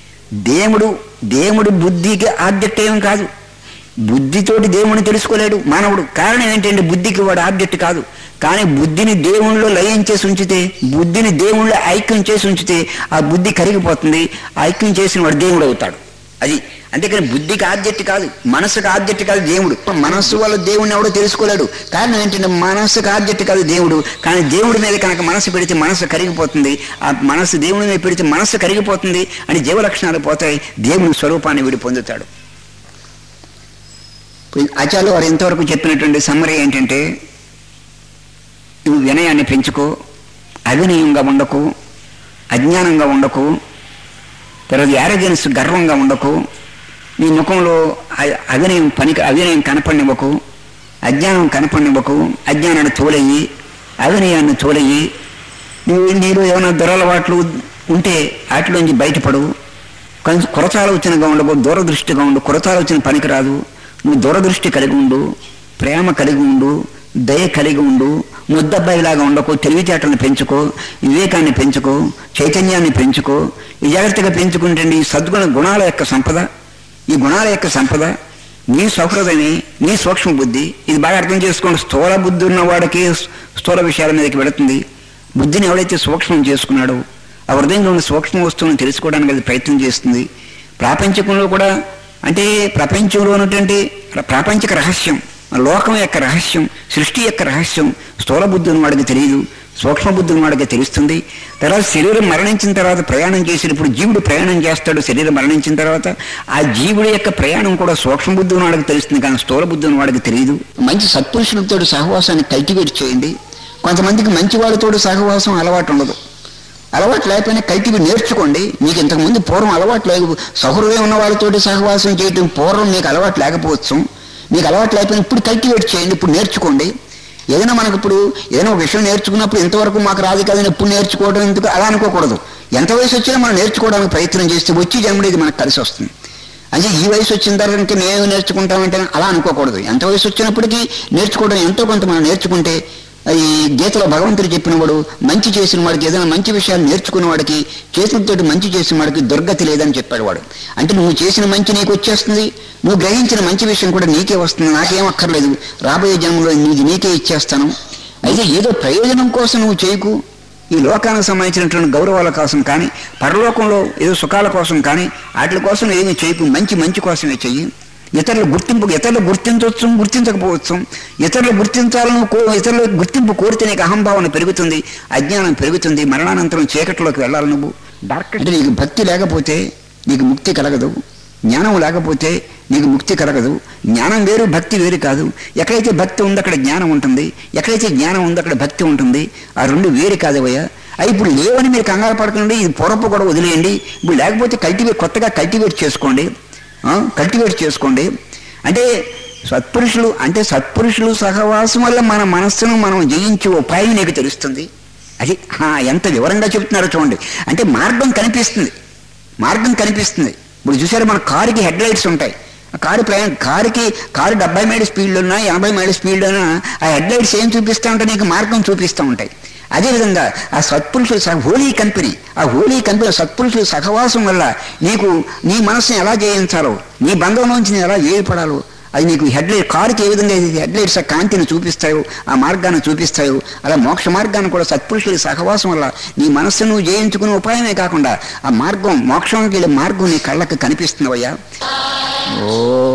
దేవుడు దేవుడు బుద్ధికి ఆబ్జెక్ట్ ఏం కాదు బుద్ధితోటి దేవుని తెలుసుకోలేడు మానవుడు కారణం ఏంటంటే బుద్ధికి వాడు ఆబ్జెక్ట్ కాదు కానీ బుద్ధిని దేవుణ్ణిలో లయం చేసి ఉంచితే బుద్ధిని దేవుణ్ణిలో ఐక్యం చేసి ఉంచితే ఆ బుద్ధి కరిగిపోతుంది ఆ ఐక్యం చేసిన వాడు దేవుడు అవుతాడు అది అంతేకాని బుద్ధికి ఆబ్జెక్ట్ కాదు మనసుకు ఆబ్జెక్ట్ కాదు దేవుడు మనస్సు వల్ల దేవుడిని ఎవడో తెలుసుకోలేడు కారణం ఏంటంటే మనస్సుకు ఆబ్జెక్ట్ కాదు దేవుడు కానీ దేవుడి మీద కనుక మనసు పెడితే మనసు కరిగిపోతుంది ఆ మనసు దేవుడి మీద పెడితే మనసు కరిగిపోతుంది అని జీవలక్షణాలు పోతాయి దేవుని స్వరూపాన్ని వీడు పొందుతాడు ఆచార్యులు వారు ఇంతవరకు చెప్పినటువంటి సమ్మరీ ఏంటంటే నువ్వు వినయాన్ని పెంచుకో అవినయంగా ఉండకు అజ్ఞానంగా ఉండకు తర్వాత యారగెన్స్ గర్వంగా ఉండకు నీ ముఖంలో అ- అవినయం పనికి అవినయం కనపడినివ్వకు అజ్ఞానం కనపడినివ్వకు అజ్ఞానాన్ని తోలయ్యి అవినయాన్ని తోలయ్యి నువ్వు నీలో ఏమైనా దురలవాట్లు ఉంటే వాటిలోంచి బయటపడు కొంచెం కొరతాలోచనగా ఉండకు దూరదృష్టిగా ఉండు కొరతాలోచన పనికిరాదు నువ్వు దూరదృష్టి కలిగి ఉండు ప్రేమ కలిగి ఉండు దయ కలిగి ఉండు ముద్దబ్బాయిలాగా ఉండకు తెలివితేటలను పెంచుకో వివేకాన్ని పెంచుకో చైతన్యాన్ని పెంచుకో ఈ జాగ్రత్తగా పెంచుకుంటే ఈ సద్గుణ గుణాల యొక్క సంపద ఈ గుణాల యొక్క సంపద నీ సౌహృదమే నీ సూక్ష్మ బుద్ధి ఇది బాగా అర్థం చేసుకోండి స్థూల బుద్ధి ఉన్న వాడికి స్థూల విషయాల మీదకి వెళుతుంది బుద్ధిని ఎవడైతే సూక్ష్మం చేసుకున్నాడో ఆ హృదయంలో ఉన్న సూక్ష్మ వస్తువులను తెలుసుకోవడానికి అది ప్రయత్నం చేస్తుంది ప్రాపంచికంలో కూడా అంటే ప్రపంచంలో ఉన్నటువంటి ప్ర- ప్రాపంచిక రహస్యం లోకం యొక్క రహస్యం సృష్టి యొక్క రహస్యం స్థూల బుద్ధి ఉన్న వాడికి తెలియదు సూక్ష్మ బుద్ధి ఉన్న వాడికి తెలుస్తుంది తర్వాత శరీరం మరణించిన తర్వాత ప్రయాణం చేసినప్పుడు జీవుడు ప్రయాణం చేస్తాడు శరీరం మరణించిన తర్వాత ఆ జీవుడి యొక్క ప్రయాణం కూడా సూక్ష్మ బుద్ధి ఉన్న వాడికి తెలుస్తుంది కానీ స్థూల బుద్ధి ఉన్న వాడికి తెలియదు మంచి సత్పురుషులతో సహవాసాన్ని కల్టివేట్ చేయండి కొంతమందికి మంచి వాళ్ళతో సహవాసం అలవాటు ఉండదు అలవాటు లేకపోయినా కల్టివేట్ నేర్చుకోండి మీకు ఇంతకుముందు పూర్వం అలవాటు లేక సహృదయం ఉన్న వాళ్ళతోటి సహవాసం చేయటం పూర్వం మీకు అలవాటు లేకపోవచ్చు మీకు అలవాటు లేకపోయినా ఇప్పుడు కల్టివేట్ చేయండి ఇప్పుడు నేర్చుకోండి ఏదైనా మనకు ఇప్పుడు ఏదైనా ఒక విషయం నేర్చుకున్నప్పుడు ఇంతవరకు మాకు రాదు కదని ఎప్పుడు నేర్చుకోవడం ఎందుకు అలా అనుకోకూడదు ఎంత వయసు వచ్చినా మనం నేర్చుకోవడానికి ప్రయత్నం చేస్తే వచ్చి జన్మలో ఇది మనకు కలిసి వస్తుంది అంటే ఈ వయసు వచ్చిన తర్వాత ఇంకా మేము నేర్చుకుంటామంటే అలా అనుకోకూడదు ఎంత వయసు వచ్చినప్పటికీ నేర్చుకోవడం ఎంతో కొంత మనం నేర్చుకుంటే ఈ గీతలో భగవంతుడు చెప్పినవాడు మంచి చేసిన వాడికి ఏదైనా మంచి విషయాలు నేర్చుకున్న వాడికి చేతులతోటి మంచి చేసిన వాడికి దుర్గతి లేదని చెప్పాడు వాడు అంటే నువ్వు చేసిన మంచి నీకు వచ్చేస్తుంది నువ్వు గ్రహించిన మంచి విషయం కూడా నీకే వస్తుంది నాకేం అక్కర్లేదు రాబోయే జన్మలో నీది నీకే ఇచ్చేస్తాను అయితే ఏదో ప్రయోజనం కోసం నువ్వు చేయకు ఈ లోకానికి సంబంధించినటువంటి గౌరవాల కోసం కానీ పరలోకంలో ఏదో సుఖాల కోసం కానీ వాటి కోసం ఏమీ చేయకు మంచి మంచి కోసమే చెయ్యి ఇతరులు గుర్తింపు ఇతరులు గుర్తించవచ్చు గుర్తించకపోవచ్చు ఇతరులు గుర్తించాలను కో ఇతరుల గుర్తింపు కోరితే నీకు అహంభావన పెరుగుతుంది అజ్ఞానం పెరుగుతుంది మరణానంతరం చీకట్లోకి వెళ్ళాలి నువ్వు డార్క్ అంటే నీకు భక్తి లేకపోతే నీకు ముక్తి కలగదు జ్ఞానం లేకపోతే నీకు ముక్తి కలగదు జ్ఞానం వేరు భక్తి వేరు కాదు ఎక్కడైతే భక్తి ఉందో అక్కడ జ్ఞానం ఉంటుంది ఎక్కడైతే జ్ఞానం ఉందో అక్కడ భక్తి ఉంటుంది ఆ రెండు వేరు కాదవయ్యా అవి ఇప్పుడు లేవని మీరు కంగారు పడకండి ఇది పూర్వపు కూడా వదిలేయండి ఇప్పుడు లేకపోతే కల్టివేట్ కొత్తగా కల్టివేట్ చేసుకోండి కల్టివేట్ చేసుకోండి అంటే సత్పురుషులు అంటే సత్పురుషులు సహవాసం వల్ల మన మనస్సును మనం జయించే ఉపాయం నీకు తెలుస్తుంది అది ఆ, ఎంత వివరంగా చెప్తున్నారో చూడండి అంటే మార్గం కనిపిస్తుంది మార్గం కనిపిస్తుంది ఇప్పుడు చూసారు మన కారుకి హెడ్ లైట్స్ ఉంటాయి ఆ కారు ప్రయాణం కారుకి కారు డెబ్బై మైళ్ళ స్పీడ్లో ఉన్నా ఎనభై మైళ్ళ స్పీడ్లో ఉన్నా ఆ హెడ్ లైట్స్ ఏం చూపిస్తూ ఉంటాయి నీకు మార్గం చూపిస్తూ ఉంటాయి అదేవిధంగా ఆ సత్పురుషులు సహ హోలీ కంపెనీ ఆ హోలీ కంపెనీ సత్పురుషుల సహవాసం వల్ల నీకు నీ మనసుని ఎలా జయించాలో నీ బంధంలోంచి నేను ఎలా వేయపడాలో అది నీకు హెడ్ లైట్ కారుకి ఏ విధంగా హెడ్ లైట్స్ ఆ కాంతిని చూపిస్తాయో ఆ మార్గాన్ని చూపిస్తాయో అలా మోక్ష మార్గాన్ని కూడా సత్పురుషుల సహవాసం వల్ల నీ మనస్సును నువ్వు జయించుకునే ఉపాయమే కాకుండా ఆ మార్గం మోక్షంకి వెళ్ళే మార్గం నీ కళ్ళకి కనిపిస్తుందయ్యా ఓ